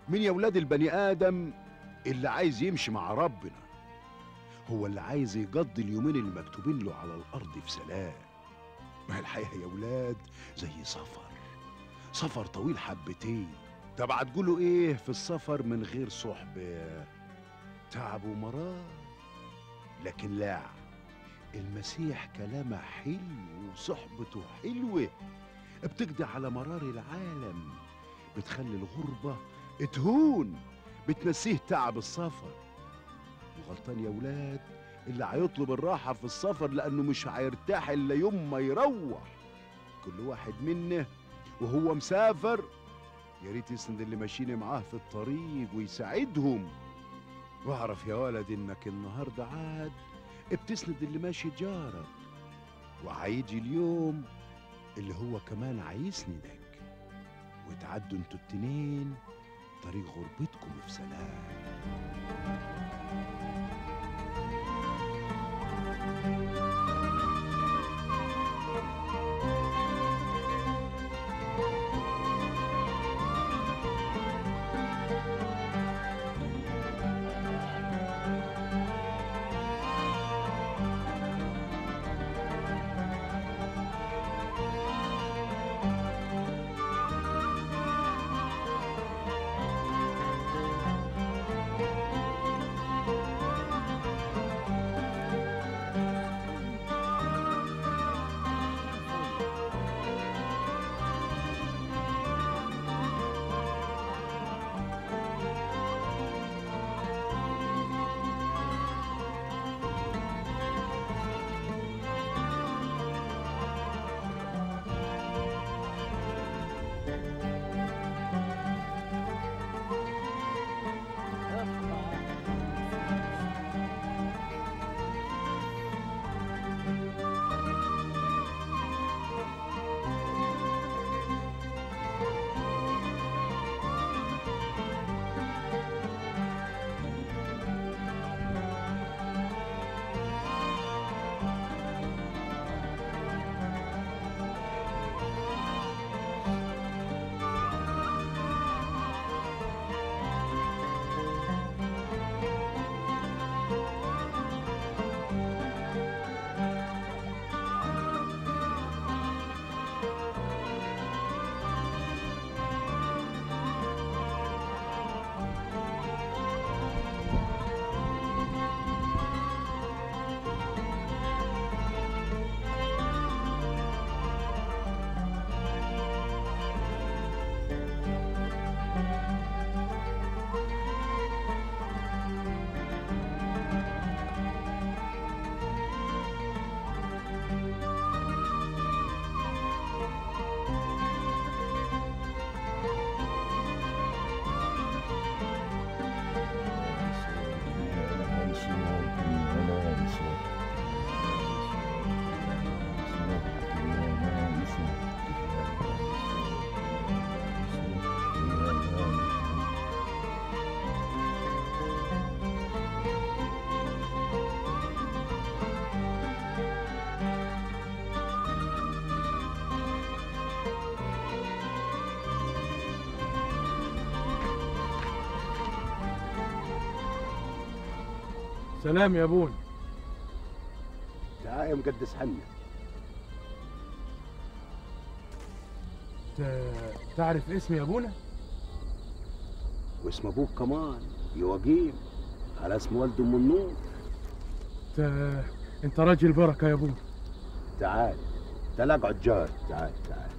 مين يا ولاد البني ادم اللي عايز يمشي مع ربنا هو اللي عايز يقضي اليومين اللي مكتوبين له على الارض في سلام ما هي الحقيقه يا ولاد زي سفر سفر طويل حبتين طب هتقولوا ايه في السفر من غير صحبه تعب ومرار لكن لا المسيح كلامه حلو وصحبته حلوه بتقضي على مرار العالم بتخلي الغربه تهون بتنسيه تعب السفر وغلطان يا ولاد اللي هيطلب الراحة في السفر لأنه مش هيرتاح إلا يوم ما يروح كل واحد منا وهو مسافر يا ريت يسند اللي ماشيين معاه في الطريق ويساعدهم واعرف يا ولد إنك النهاردة عاد بتسند اللي ماشي جارك وهيجي اليوم اللي هو كمان هيسندك وتعدوا انتوا التنين طريق غربتكم في سلام سلام يا ابونا تعال يا مقدس حنا ت- تعرف اسمي يا ابونا واسم ابوك كمان يواجيم على اسم والده ام النور ت- انت راجل بركه يا ابونا تعال تعال اقعد جار تعال تعال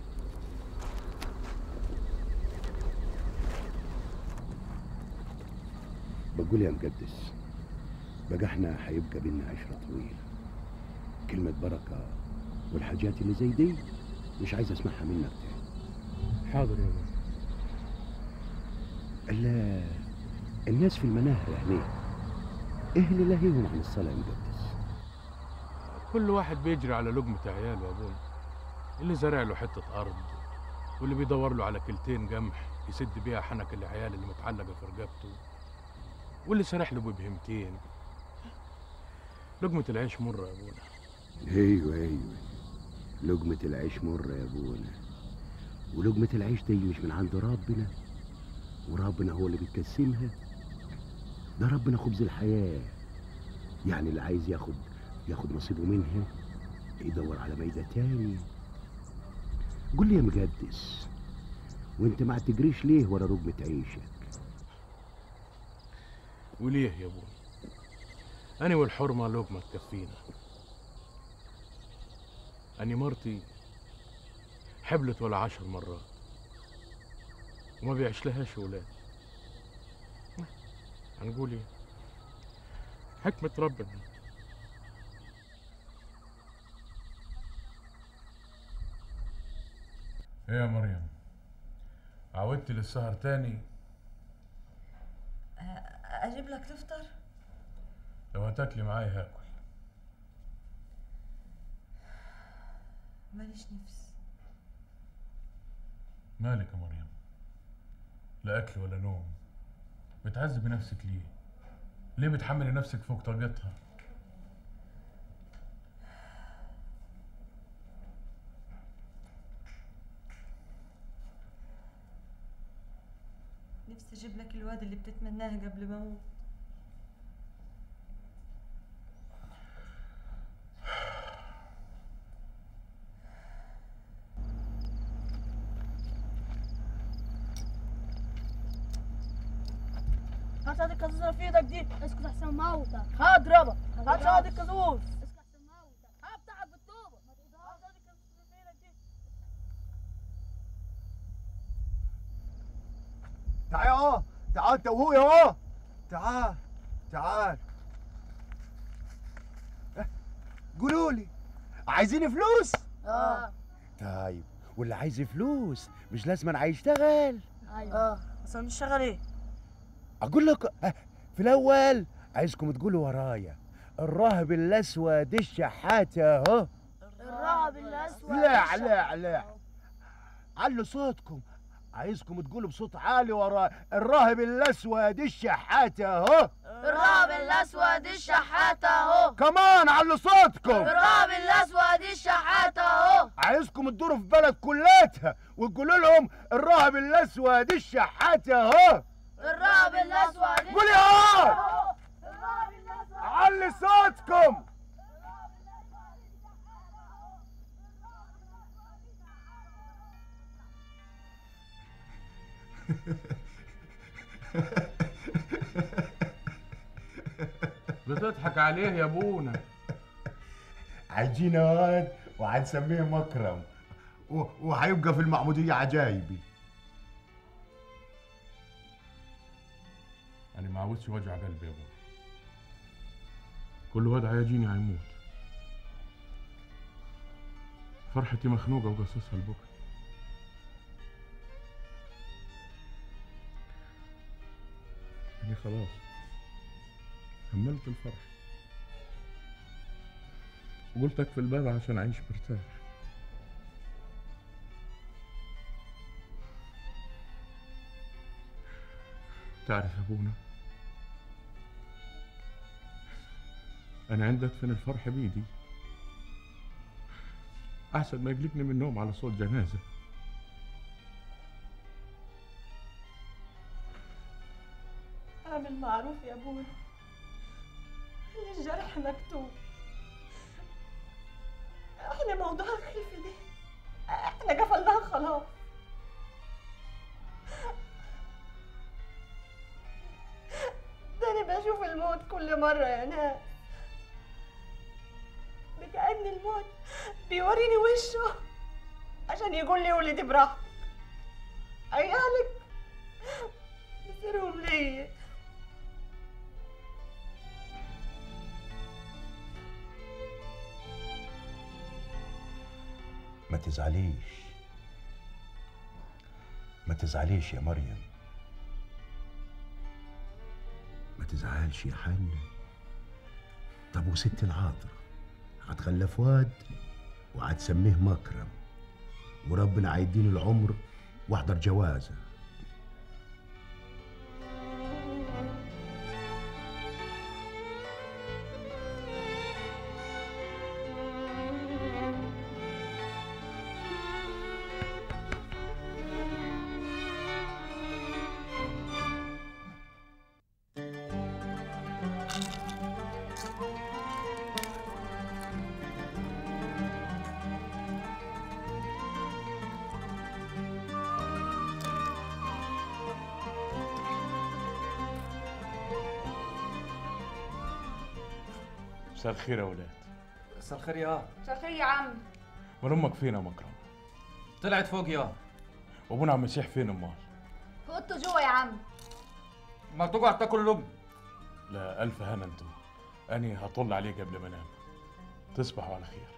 بقول يا مقدس بقى احنا هيبقى بينا عشرة طويلة كلمة بركة والحاجات اللي زي دي مش عايز اسمعها منك تاني حاضر يا ابونا الا الناس في المناهر هناك ايه اللي لاهيهم عن الصلاة يا مقدس كل واحد بيجري على لقمة عياله يا ابونا اللي زرع له حتة أرض واللي بيدور له على كلتين قمح يسد بيها حنك العيال اللي متعلقة في رقبته واللي سرح له ببهمتين لقمة العيش مرة يا ابونا ايوه ايوه لقمة العيش مرة يا ابونا ولقمة العيش دي مش من عند ربنا وربنا هو اللي بيتقسمها ده ربنا خبز الحياة يعني اللي عايز ياخد ياخد نصيبه منها يدور على ميدة تاني قول لي يا مجدس وانت ما تجريش ليه ورا ركبة عيشك وليه يا ابوي أنا والحرمة لقمة تكفينا أني مرتي حبلت ولا عشر مرات وما بيعيش لهاش ولاد هنقول ايه حكمة ربنا ايه يا مريم عودتي للسهر تاني اجيب لك تفطر لو هتاكلي معايا هاكل ماليش نفس مالك يا مريم لا اكل ولا نوم بتعذبي نفسك ليه ليه بتحملي نفسك فوق طاقتها نفسي اجيب لك الواد اللي بتتمناه قبل ما اموت هات هذه الكازوزة في ايدك دي اسكت احسن موتك هات ربا هات هضربك. هذه الكازوز اسكت احسن موتك هات بتاعك بالطوبة هات هذه الكازوزة في ايدك دي تعال اه تعال انت وهو يا اه تعال تعال قولوا لي عايزين فلوس اه طيب واللي عايز فلوس مش لازم أنا هيشتغل ايوه اه بس انا مش شغال ايه اقول لك آه، في الاول عايزكم تقولوا ورايا الراهب الاسود الشحات اهو الرعب الاسود لا لا لا علوا صوتكم عايزكم تقولوا بصوت عالي ورا الراهب الاسود الشحات اهو الرعب الاسود الشحات اهو كمان علوا صوتكم الرعب الاسود الشحات اهو عايزكم تدوروا في بلد كلاتها وتقولوا لهم الراهب الاسود الشحات اهو الرعب الاسود قولي اه علي صوتكم بتضحك عليه يا ابونا عايزين واد وهنسميه مكرم و- وهيبقى في المعمودية عجايبي انا ما عاوزش وجع قلبي يا ابونا كل واد هيجيني هيموت فرحتي مخنوقة وقصصها البكا أنا خلاص كملت الفرح وقلت أقفل الباب عشان أعيش مرتاح تعرف يا أبونا أنا عندي أدفن الفرح بإيدي أحسن ما يقلقني من النوم على صوت جنازة اعمل معروف يا ابوي الجرح مكتوب احنا موضوع الخلف ده احنا قفلناها خلاص ده انا بشوف الموت كل مرة يا ناس بكأن الموت بيوريني وشه عشان يقول لي ولدي براحتك عيالك مصيرهم ليا ما تزعليش ما تزعليش يا مريم ما تزعلش يا حنة طب وست العاطرة هتخلف واد وهتسميه مكرم وربنا هيديني العمر واحضر جوازه مساء الخير يا ولاد مساء الخير يا مساء الخير يا عم من امك فين يا مكرم طلعت فوق يا وابونا عم مسيح فين امال في اوضته جوه يا عم ما تقعد تاكل لقمه لا الف هنا انتم اني هطل عليه قبل ما انام تصبحوا على خير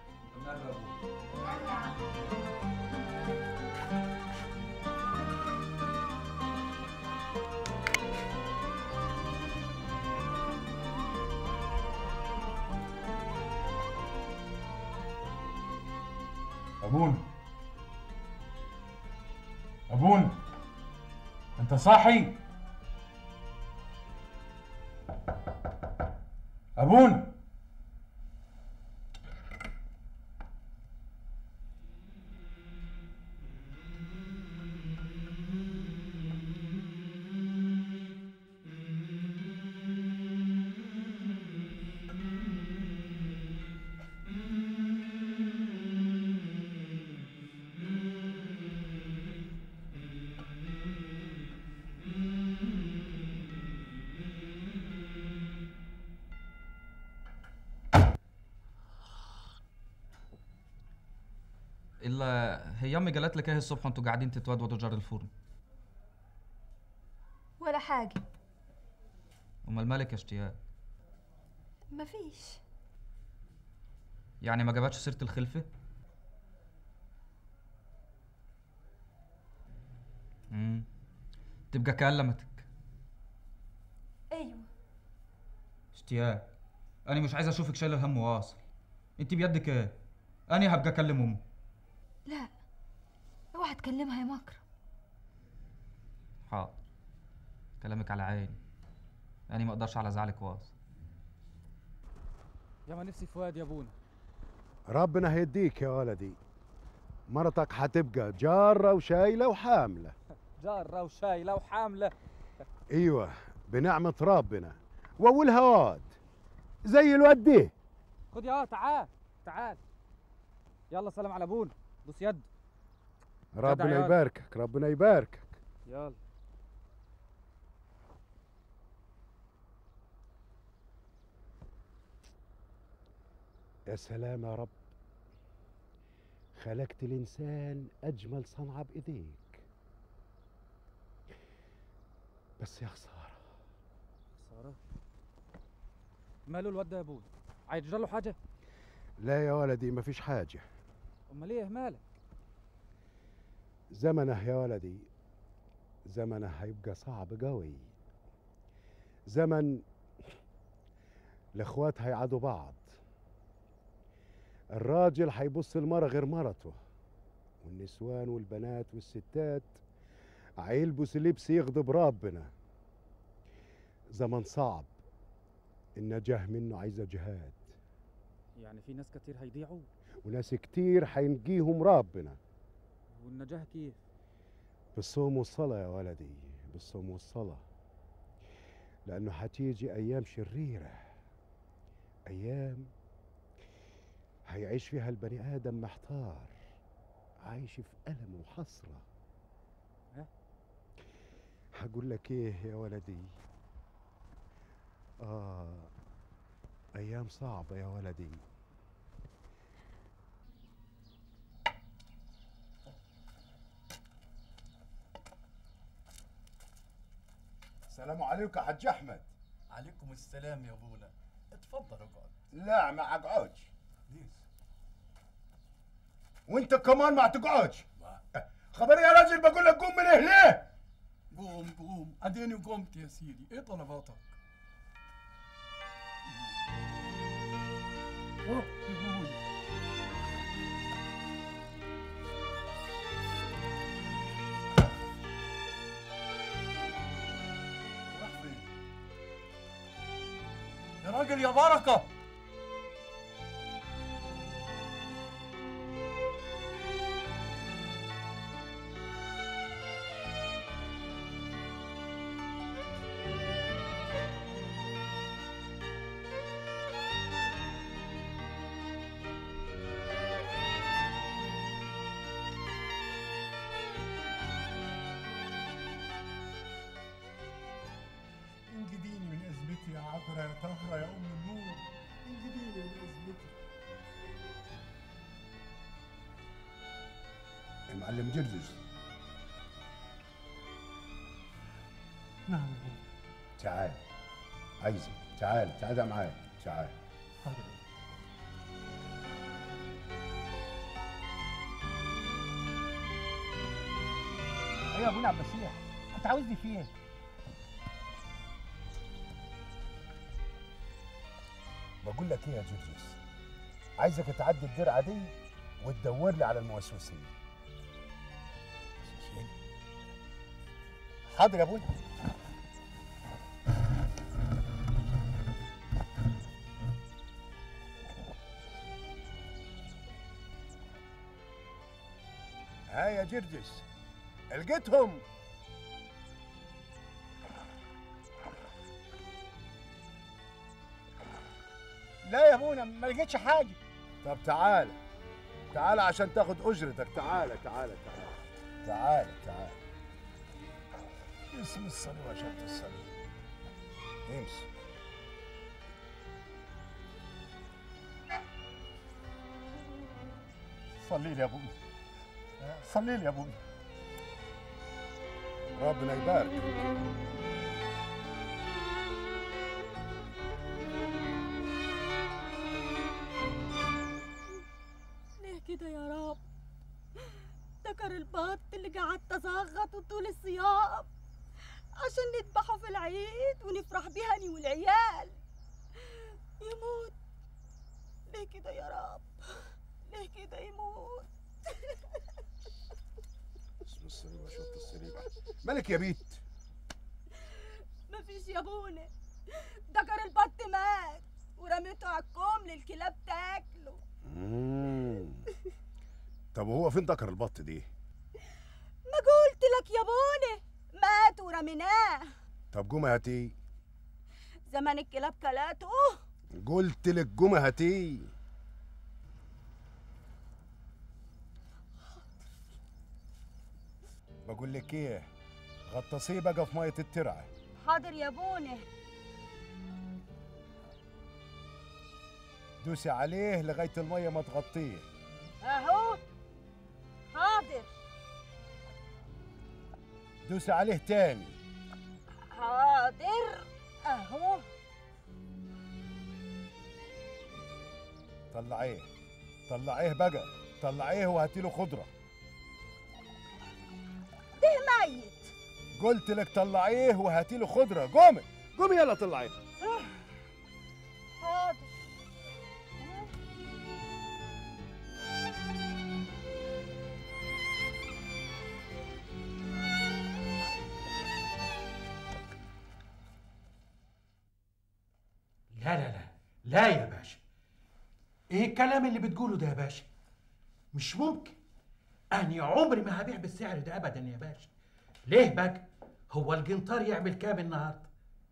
ابونا ابونا انت صاحي ابونا الا هي امي قالت لك ايه الصبح وانتوا قاعدين تتودودوا جار الفرن ولا حاجة امال مالك يا اشتياق مفيش يعني ما جابتش سيره الخلفه امم تبقى كلمتك ايوه اشتياق انا مش عايز اشوفك شايله الهم واصل انت بيدك ايه انا هبقى اكلم امي لا اوعى تكلمها يا مكرم حاضر كلامك على عيني انا ما اقدرش على زعلك واصل يا ما نفسي فؤاد يا ابونا ربنا هيديك يا ولدي مرتك هتبقى جارة وشايلة وحاملة جارة وشايلة وحاملة ايوه بنعمة ربنا واولها واد زي الواد ده خد يا تعال تعال يلا سلام على ابونا بوس يد ربنا عيال. يباركك ربنا يباركك يلا يا سلام يا رب خلقت الإنسان أجمل صنعة بإيديك بس يا خسارة خسارة ماله الواد ده يا ابونا عايز له حاجة لا يا ولدي مفيش حاجة امال ايه مالك زمنه يا ولدي زمنه هيبقى صعب قوي زمن الاخوات هيعادوا بعض الراجل هيبص المرة غير مرته والنسوان والبنات والستات هيلبس لبس يغضب ربنا زمن صعب النجاة منه عايزة جهاد يعني في ناس كتير هيضيعوا وناس كتير هينجيهم ربنا والنجاح كيف بالصوم والصلاة يا ولدي بالصوم والصلاة لأنه هتيجي أيام شريرة أيام هيعيش فيها البني آدم محتار عايش في ألم وحسرة ها؟ هقول لك إيه يا ولدي آه أيام صعبة يا ولدي السلام عليكم يا حاج احمد عليكم السلام يا ابونا اتفضل اقعد لا ما اقعدش وانت كمان ما تقعدش خبر يا راجل بقول لك قوم من هنا قوم قوم اديني قمت يا سيدي ايه طلباتك روح يا ابوي راح فين يا راجل يا بركه انجديني من ازمتي يا عذرا يا طهرة يا ام النور انجديني معلم جرجس نعم تعال عايزك تعال تعال معايا تعال حاضر ايوه يا ابونا عبد المسيح كنت عاوزني فين بقول لك ايه يا جرجس عايزك تعدي الدرعه دي وتدور لي على الموسوسين حاضر يا ابونا ها يا جرجس لقيتهم لا يا ابونا ما لقيتش حاجه طب تعال تعال عشان تاخد اجرتك تعال تعال تعال تعال تعال اسم الصليب وشهادة الصليب امشي صلي لي يا ابونا صلي لي يا ابونا ربنا يبارك ليه كده يا رب ذكر البط اللي قعدت ازغط طول الصيام عشان نذبحه في العيد ونفرح بيه أنا والعيال يموت ليه كده يا رب ليه كده يموت اسم الصليب وشهادة الصليب مالك يا بيت مفيش يا ابونا ذكر البط مات ورميته على الكوم للكلاب تاكله مم. طب وهو فين ذكر البط دي ما قلت لك يا ابونا مات ورميناه طب جمعة هاتيه زمان الكلاب كلاته قلت لك جمعة هاتيه بقول لك ايه غطاسيه بقى في ميه الترعه حاضر يا ابونا دوسي عليه لغايه الميه ما تغطيه اهو حاضر دوسي عليه تاني حاضر اهو طلعيه طلعيه بقى طلعيه وهاتي له خضره ده ميت قلت لك طلعيه وهاتي له خضره قومي قومي يلا طلعيه حاضر لا لا لا لا يا باشا ايه الكلام اللي بتقوله ده يا باشا مش ممكن انا عمري ما هبيع بالسعر ده ابدا يا باشا ليه بقى هو الجنطار يعمل كام النهارده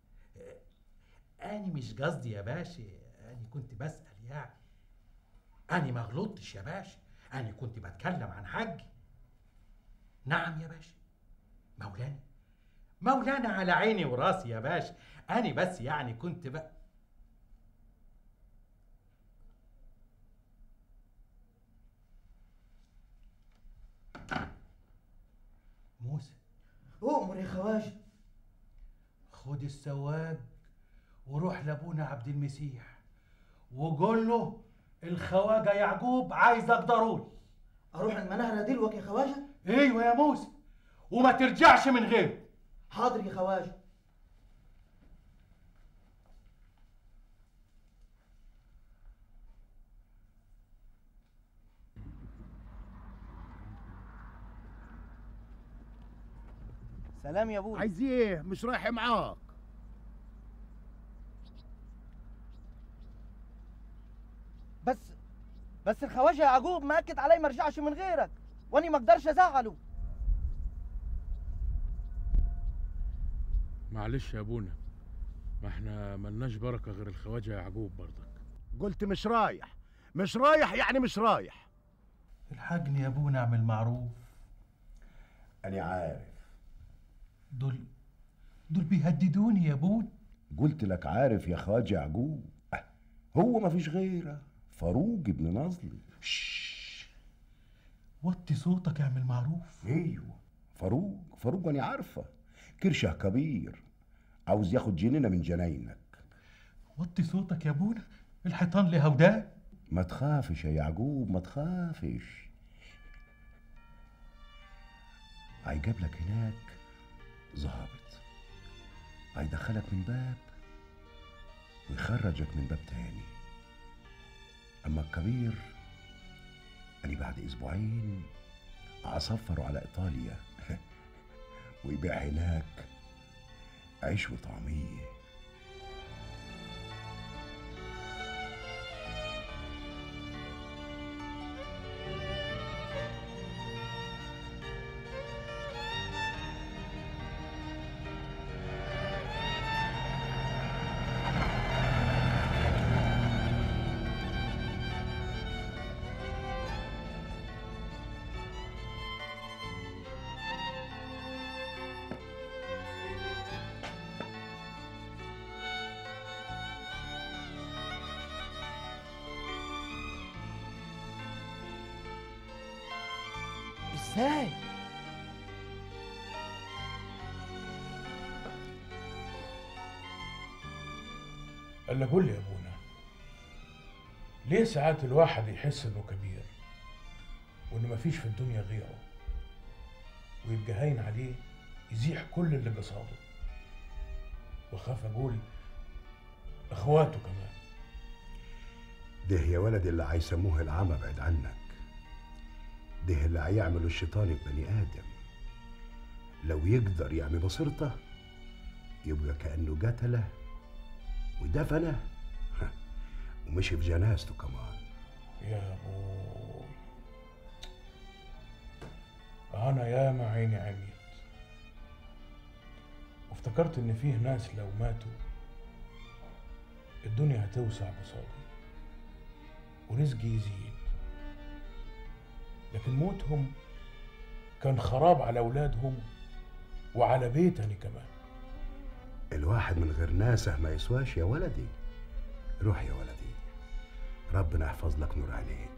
انا مش قصدي يا باشا انا كنت بسال يعني انا ما غلطتش يا باشا انا كنت بتكلم عن حجي نعم يا باشا مولانا مولانا على عيني وراسي يا باشا انا بس يعني كنت بقى موسى أؤمر يا خواجه خد السواق وروح لابونا عبد المسيح وقول له الخواجة يعقوب عايزك ضروري أروح المناهرة دلوقتي يا خواجه ايوه يا موسى وما ترجعش من غيره حاضر يا خواجه سلام يا ابونا عايز ايه مش رايح معاك بس بس الخواجه يعقوب مأكد علي ما ارجعش من غيرك واني ما اقدرش ازعله معلش يا ابونا ما احنا ملناش بركه غير الخواجه يعقوب برضك قلت مش رايح مش رايح يعني مش رايح الحجني يا ابونا اعمل معروف انا عارف دول دول بيهددوني يا ابونا قلت لك عارف يا خواجه يعقوب أه، هو ما فيش غيره فاروق ابن نظلي وطي صوتك اعمل معروف ايوه فاروق فاروق انا عارفه كرشه كبير عاوز ياخد جنينه من جناينك وطي صوتك يا ابونا الحيطان ليها ودان ما تخافش يا يعقوب ما تخافش هيجيب لك هناك ظابط هيدخلك من باب ويخرجك من باب تاني اما الكبير أنا بعد أسبوعين هسفره على إيطاليا ويبيع هناك عيش وطعمية ازاي الا قول لي يا ابونا ليه ساعات الواحد يحس انه كبير وان مفيش في الدنيا غيره ويبقى هاين عليه يزيح كل اللي قصاده وخاف اقول اخواته كمان ده يا ولدي اللي هيسموه العمى بعد عنك ده اللي هيعمله الشيطان في بني آدم لو يقدر يعمي بصيرته يبقى كأنه قتله ودفنه ومشي في جنازته كمان يا ابوي انا ياما عيني عميت وافتكرت ان فيه ناس لو ماتوا الدنيا هتوسع قصادي ورزقي يزيد لكن موتهم كان خراب على اولادهم وعلى بيتني كمان الواحد من غير ناسه ما يسواش يا ولدي روح يا ولدي ربنا يحفظ لك نور عليك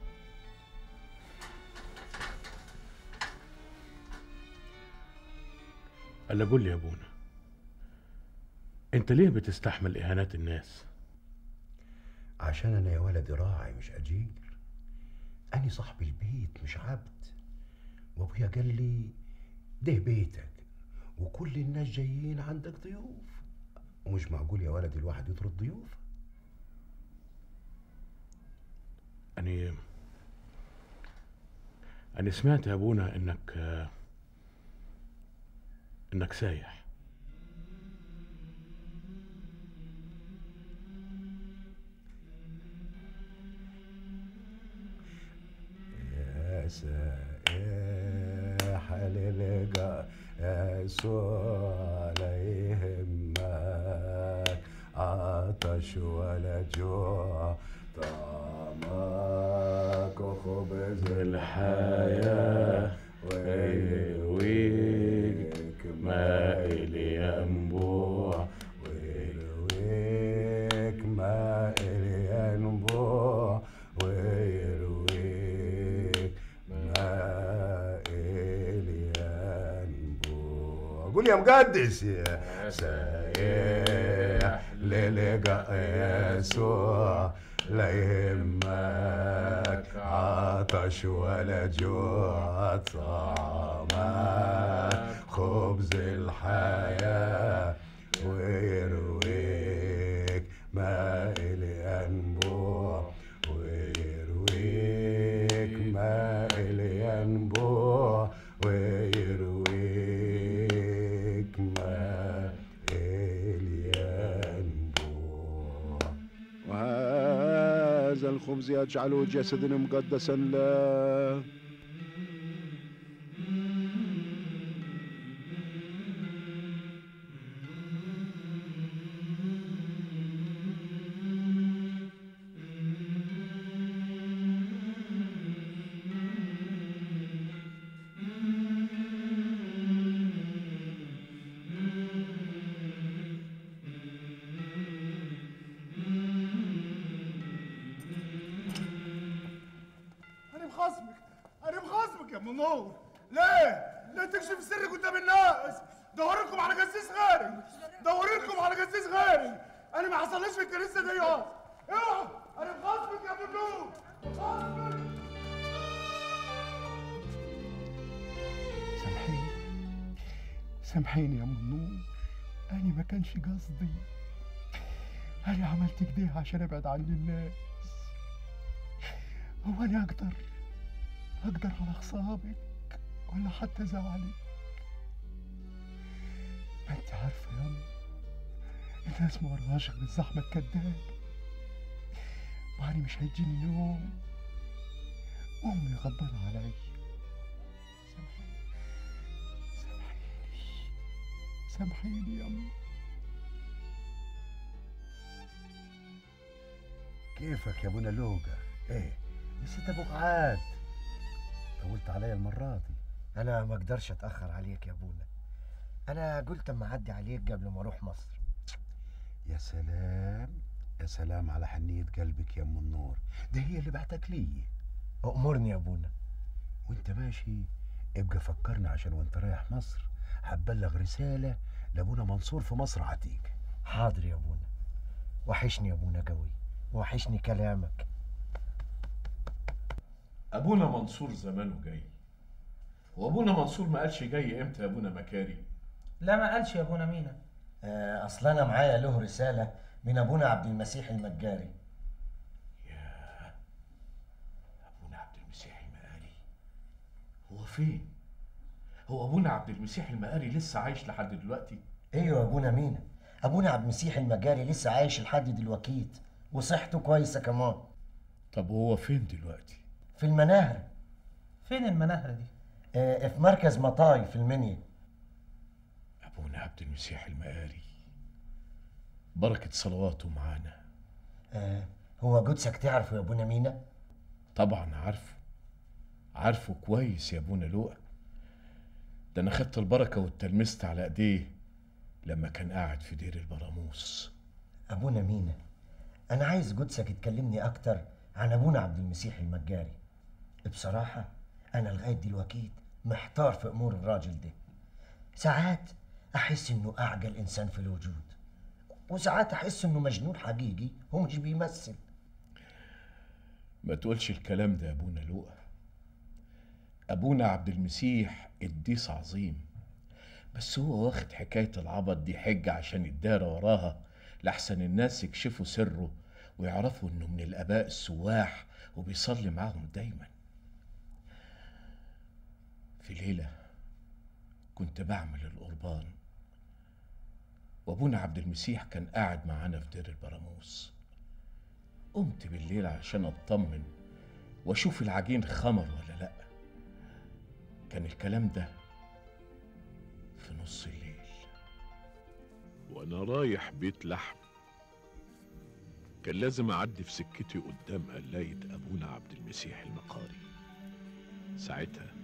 الا قول لي يا ابونا انت ليه بتستحمل اهانات الناس عشان انا يا ولدي راعي مش اجير أنا صاحب البيت مش عبد وأبويا قال لي ده بيتك وكل الناس جايين عندك ضيوف ومش معقول يا ولدي الواحد يطرد ضيوف أنا أنا سمعت يا أبونا إنك إنك سايح يا سائح للقى يسوع لا يهمك عطش ولا جوع طعمك وخبز الحياة ويرويك ماء ينبوع ويرويك ماء ينبوع ويرويك ماء ينبوع قول يا مقدس يا سايح للقاء يسوع لا يهمك عطش ولا جوع طعمك خبز الحياة ويرويك ماء الينبوع ويرويك ماء الينبوع ويرويك ماء الينبوع وهذا الخبز يجعله جسدا مقدسا له انا مخصمك النور ليه؟ ليه تكشف السر قدام الناس؟ دور لكم على جسيس غيري دور لكم على جسيس غيري انا ما حصلش في الكنيسه دي يا اوعى انا بغصبك يا ابو النور بغصبك سامحيني سامحيني يا ام النور انا ما كانش قصدي انا عملت كده عشان ابعد عن الناس هو انا اقدر اقدر على خصامك ولا حتى زعلك ما انت عارفه يا أم، الناس ما وراهاش غير الزحمه الكداب وانا مش هيجيني نوم امي غضبانه عليا سامحيني يا أم كيفك يا ابونا لوقا ايه نسيت ابوك عاد طولت عليا المرة دي انا ما اقدرش اتاخر عليك يا ابونا انا قلت اما اعدي عليك قبل ما اروح مصر يا سلام يا سلام على حنية قلبك يا ام النور ده هي اللي بعتك لي امرني يا ابونا وانت ماشي ابقى فكرني عشان وانت رايح مصر هتبلغ رسالة لابونا منصور في مصر عتيق حاضر يا ابونا وحشني يا ابونا قوي وحشني كلامك ابونا منصور زمانه جاي وابونا منصور ما قالش جاي امتى يا ابونا مكاري لا ما قالش يا ابونا مينا آه، اصل انا معايا له رساله من ابونا عبد المسيح المجاري ابونا عبد المسيح المقاري هو فين هو ابونا عبد المسيح المقاري لسه عايش لحد دلوقتي ايوه يا ابونا مينا ابونا عبد المسيح المجاري لسه عايش لحد دلوقتي وصحته كويسه كمان طب هو فين دلوقتي في المناهر فين المناهر دي آه، في مركز مطاي في المنيا ابونا عبد المسيح المقاري بركة صلواته معانا آه، هو قدسك تعرفه يا ابونا مينا طبعا عارفه عارفه كويس يا ابونا لؤى ده انا خدت البركة واتلمست على ايديه لما كان قاعد في دير البراموس ابونا مينا انا عايز قدسك تكلمني اكتر عن ابونا عبد المسيح المجاري بصراحه انا لغايه دلوقتي محتار في امور الراجل ده ساعات احس انه اعجل انسان في الوجود وساعات احس انه مجنون حقيقي هو مش بيمثل ما تقولش الكلام ده يا ابونا لؤى ابونا عبد المسيح قديس عظيم بس هو واخد حكاية العبط دي حجة عشان يتدارى وراها لحسن الناس يكشفوا سره ويعرفوا انه من الاباء السواح وبيصلي معاهم دايما في ليلة كنت بعمل القربان وابونا عبد المسيح كان قاعد معانا في دير البراموس قمت بالليل عشان اطمن واشوف العجين خمر ولا لا كان الكلام ده في نص الليل وانا رايح بيت لحم كان لازم اعدي في سكتي قدام قلاية ابونا عبد المسيح المقاري ساعتها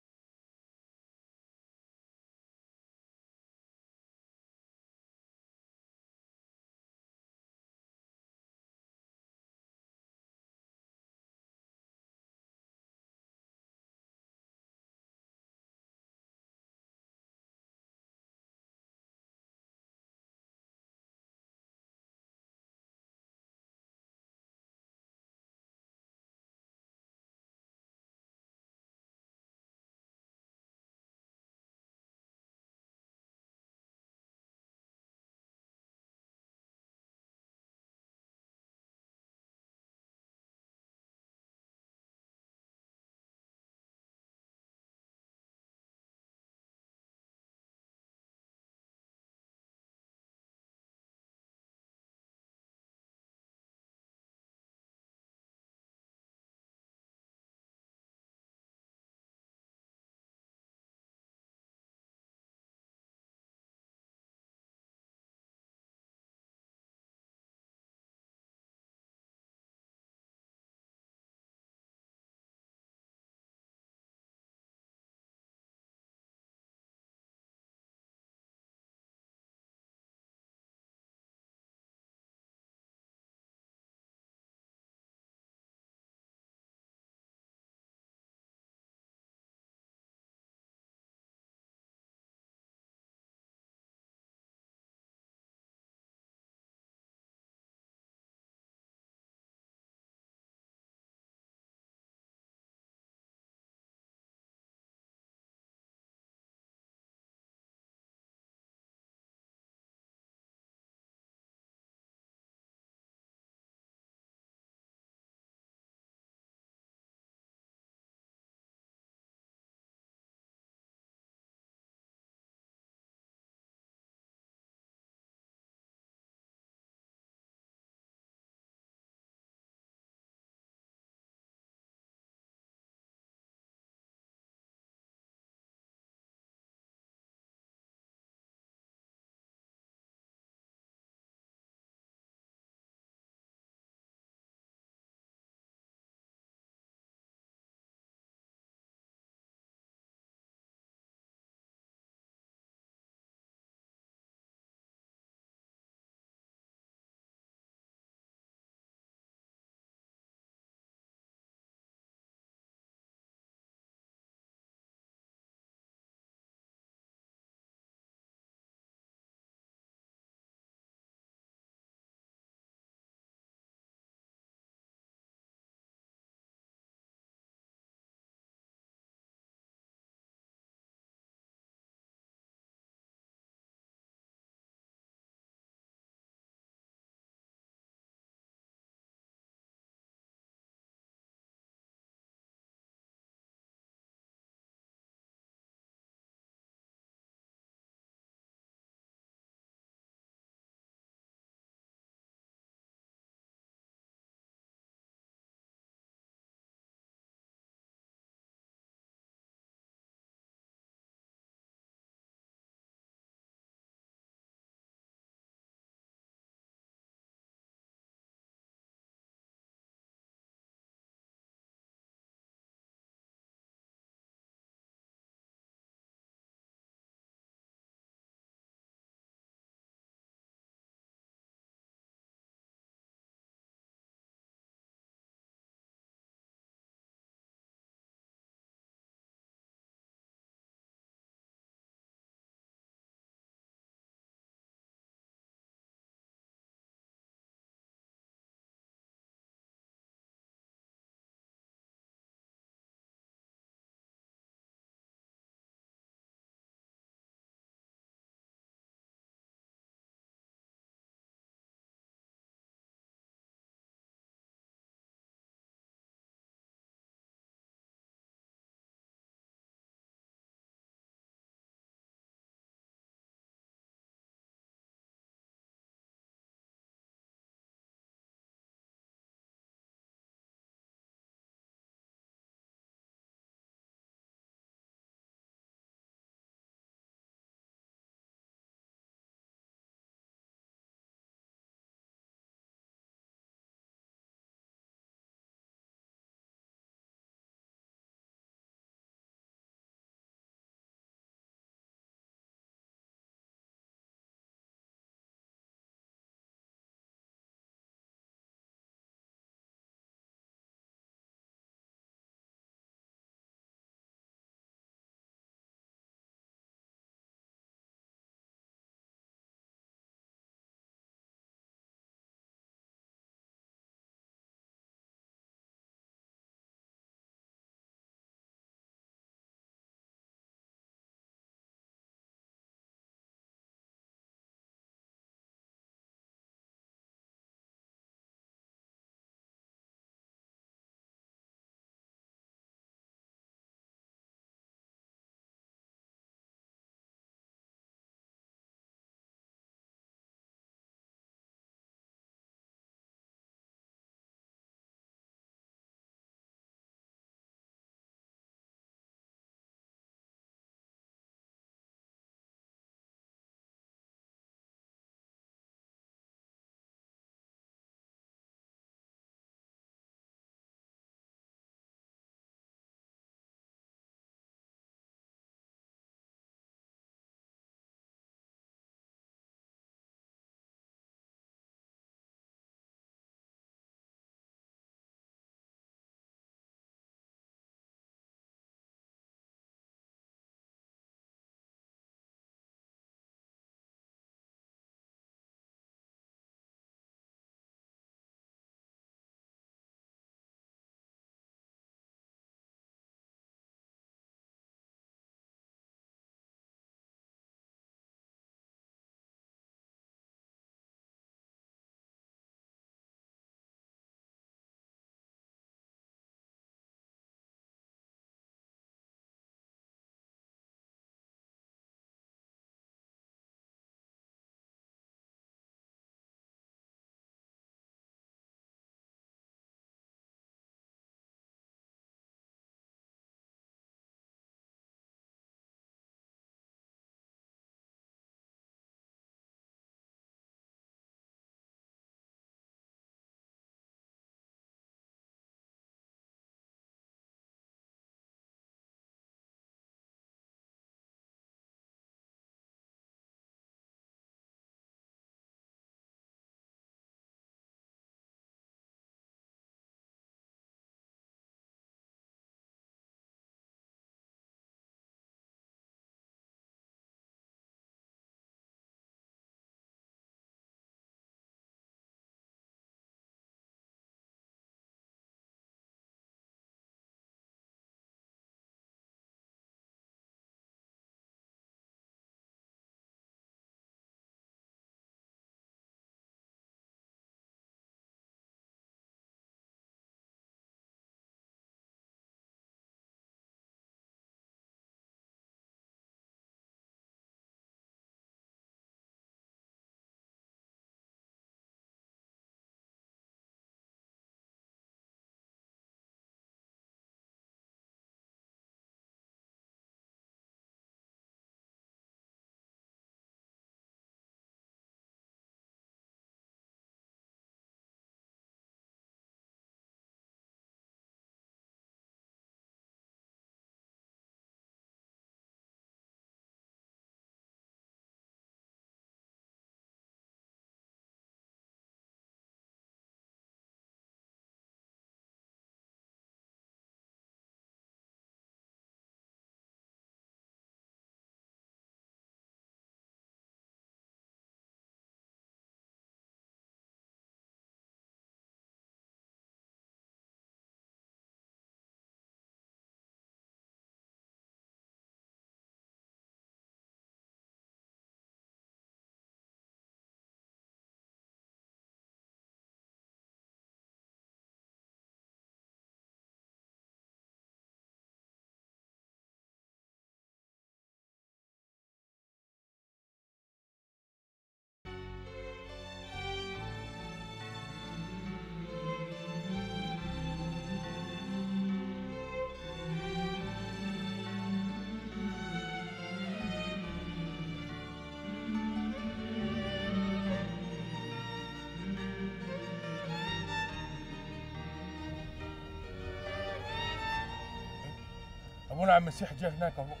ابونا عم مسيح جه هناك اهو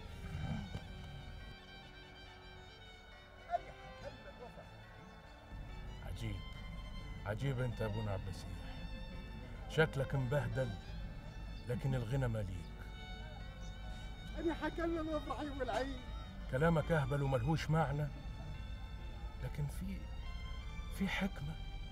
عجيب عجيب انت يا ابونا عبد المسيح شكلك مبهدل لكن الغنى ماليك انا حكلم وافرح يوم العيد كلامك اهبل وملهوش معنى لكن في في حكمة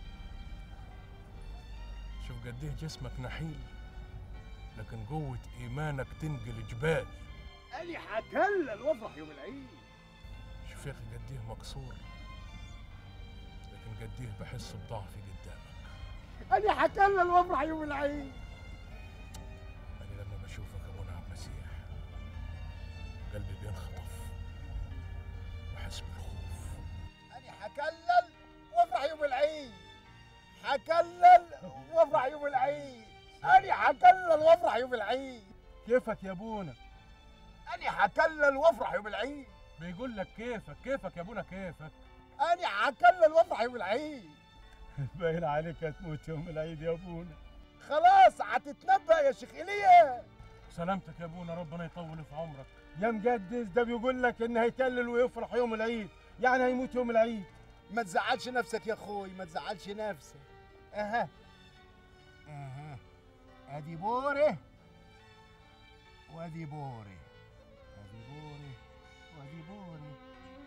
شوف قد ايه جسمك نحيل لكن قوة إيمانك تنقل جبال انا حكلل وافرح يوم العيد شوف يا أخي قد ايه مكسور لكن قد ايه بحس بضعفي قدامك انا حكلل وافرح يوم العيد أنا لما بشوفك أبونا عبد المسيح قلبي بينخطف وأحس بالخوف انا حكلل وافرح يوم العيد حكلل وافرح يوم العيد انا حكلل وافرح يوم العيد كيفك يا ابونا انا حكلل وافرح يوم العيد بيقول لك كيفك كيفك يا ابونا كيفك انا حكلل وافرح يوم العيد باين عليك هتموت يوم العيد يا ابونا خلاص هتتنبأ يا شيخ ايليا سلامتك يا ابونا ربنا يطول في عمرك يا مقدس ده بيقول لك ان هيكلل ويفرح يوم العيد يعني هيموت يوم العيد ما تزعلش نفسك يا اخوي ما تزعلش نفسك اها اها ادي بوري وادي بوري ادي بوري وادي بوري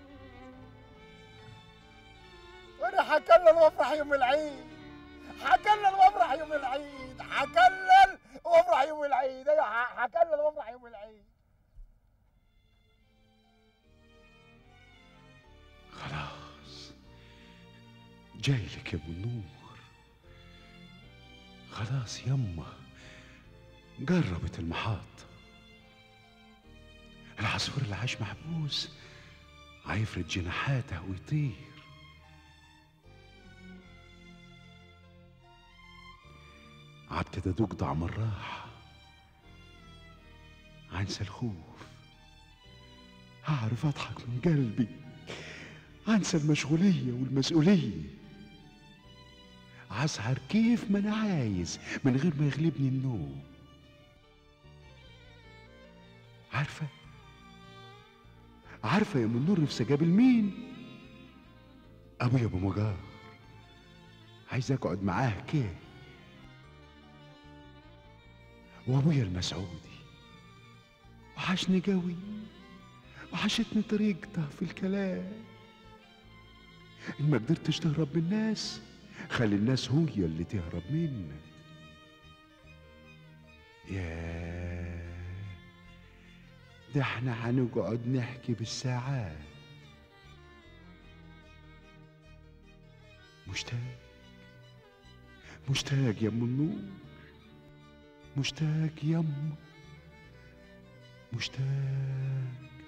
وانا حكلل وافرح يوم العيد حكلل وافرح يوم العيد حكلل وافرح يوم العيد ايوه ح- حكلل وافرح يوم العيد خلاص جاي لك يا ابو النور خلاص يما قربت المحاط العصفور اللي عاش محبوس هيفرد جناحاته ويطير عبت ادوق طعم الراحة هنسى الخوف هعرف اضحك من قلبي هنسى المشغولية والمسؤولية هسهر كيف ما انا عايز من غير ما يغلبني النوم عارفة عارفة يا من نور نفسي اقابل مين ابويا ابو مجار عايز اقعد معاه كده وابويا المسعودي وحشني قوي وحشتني طريقته في الكلام إن ما قدرتش تهرب من الناس خلي الناس هي اللي تهرب منك يا ده احنا هنقعد نحكي بالساعات مشتاق مشتاق يا ام النور مشتاق يما مشتاق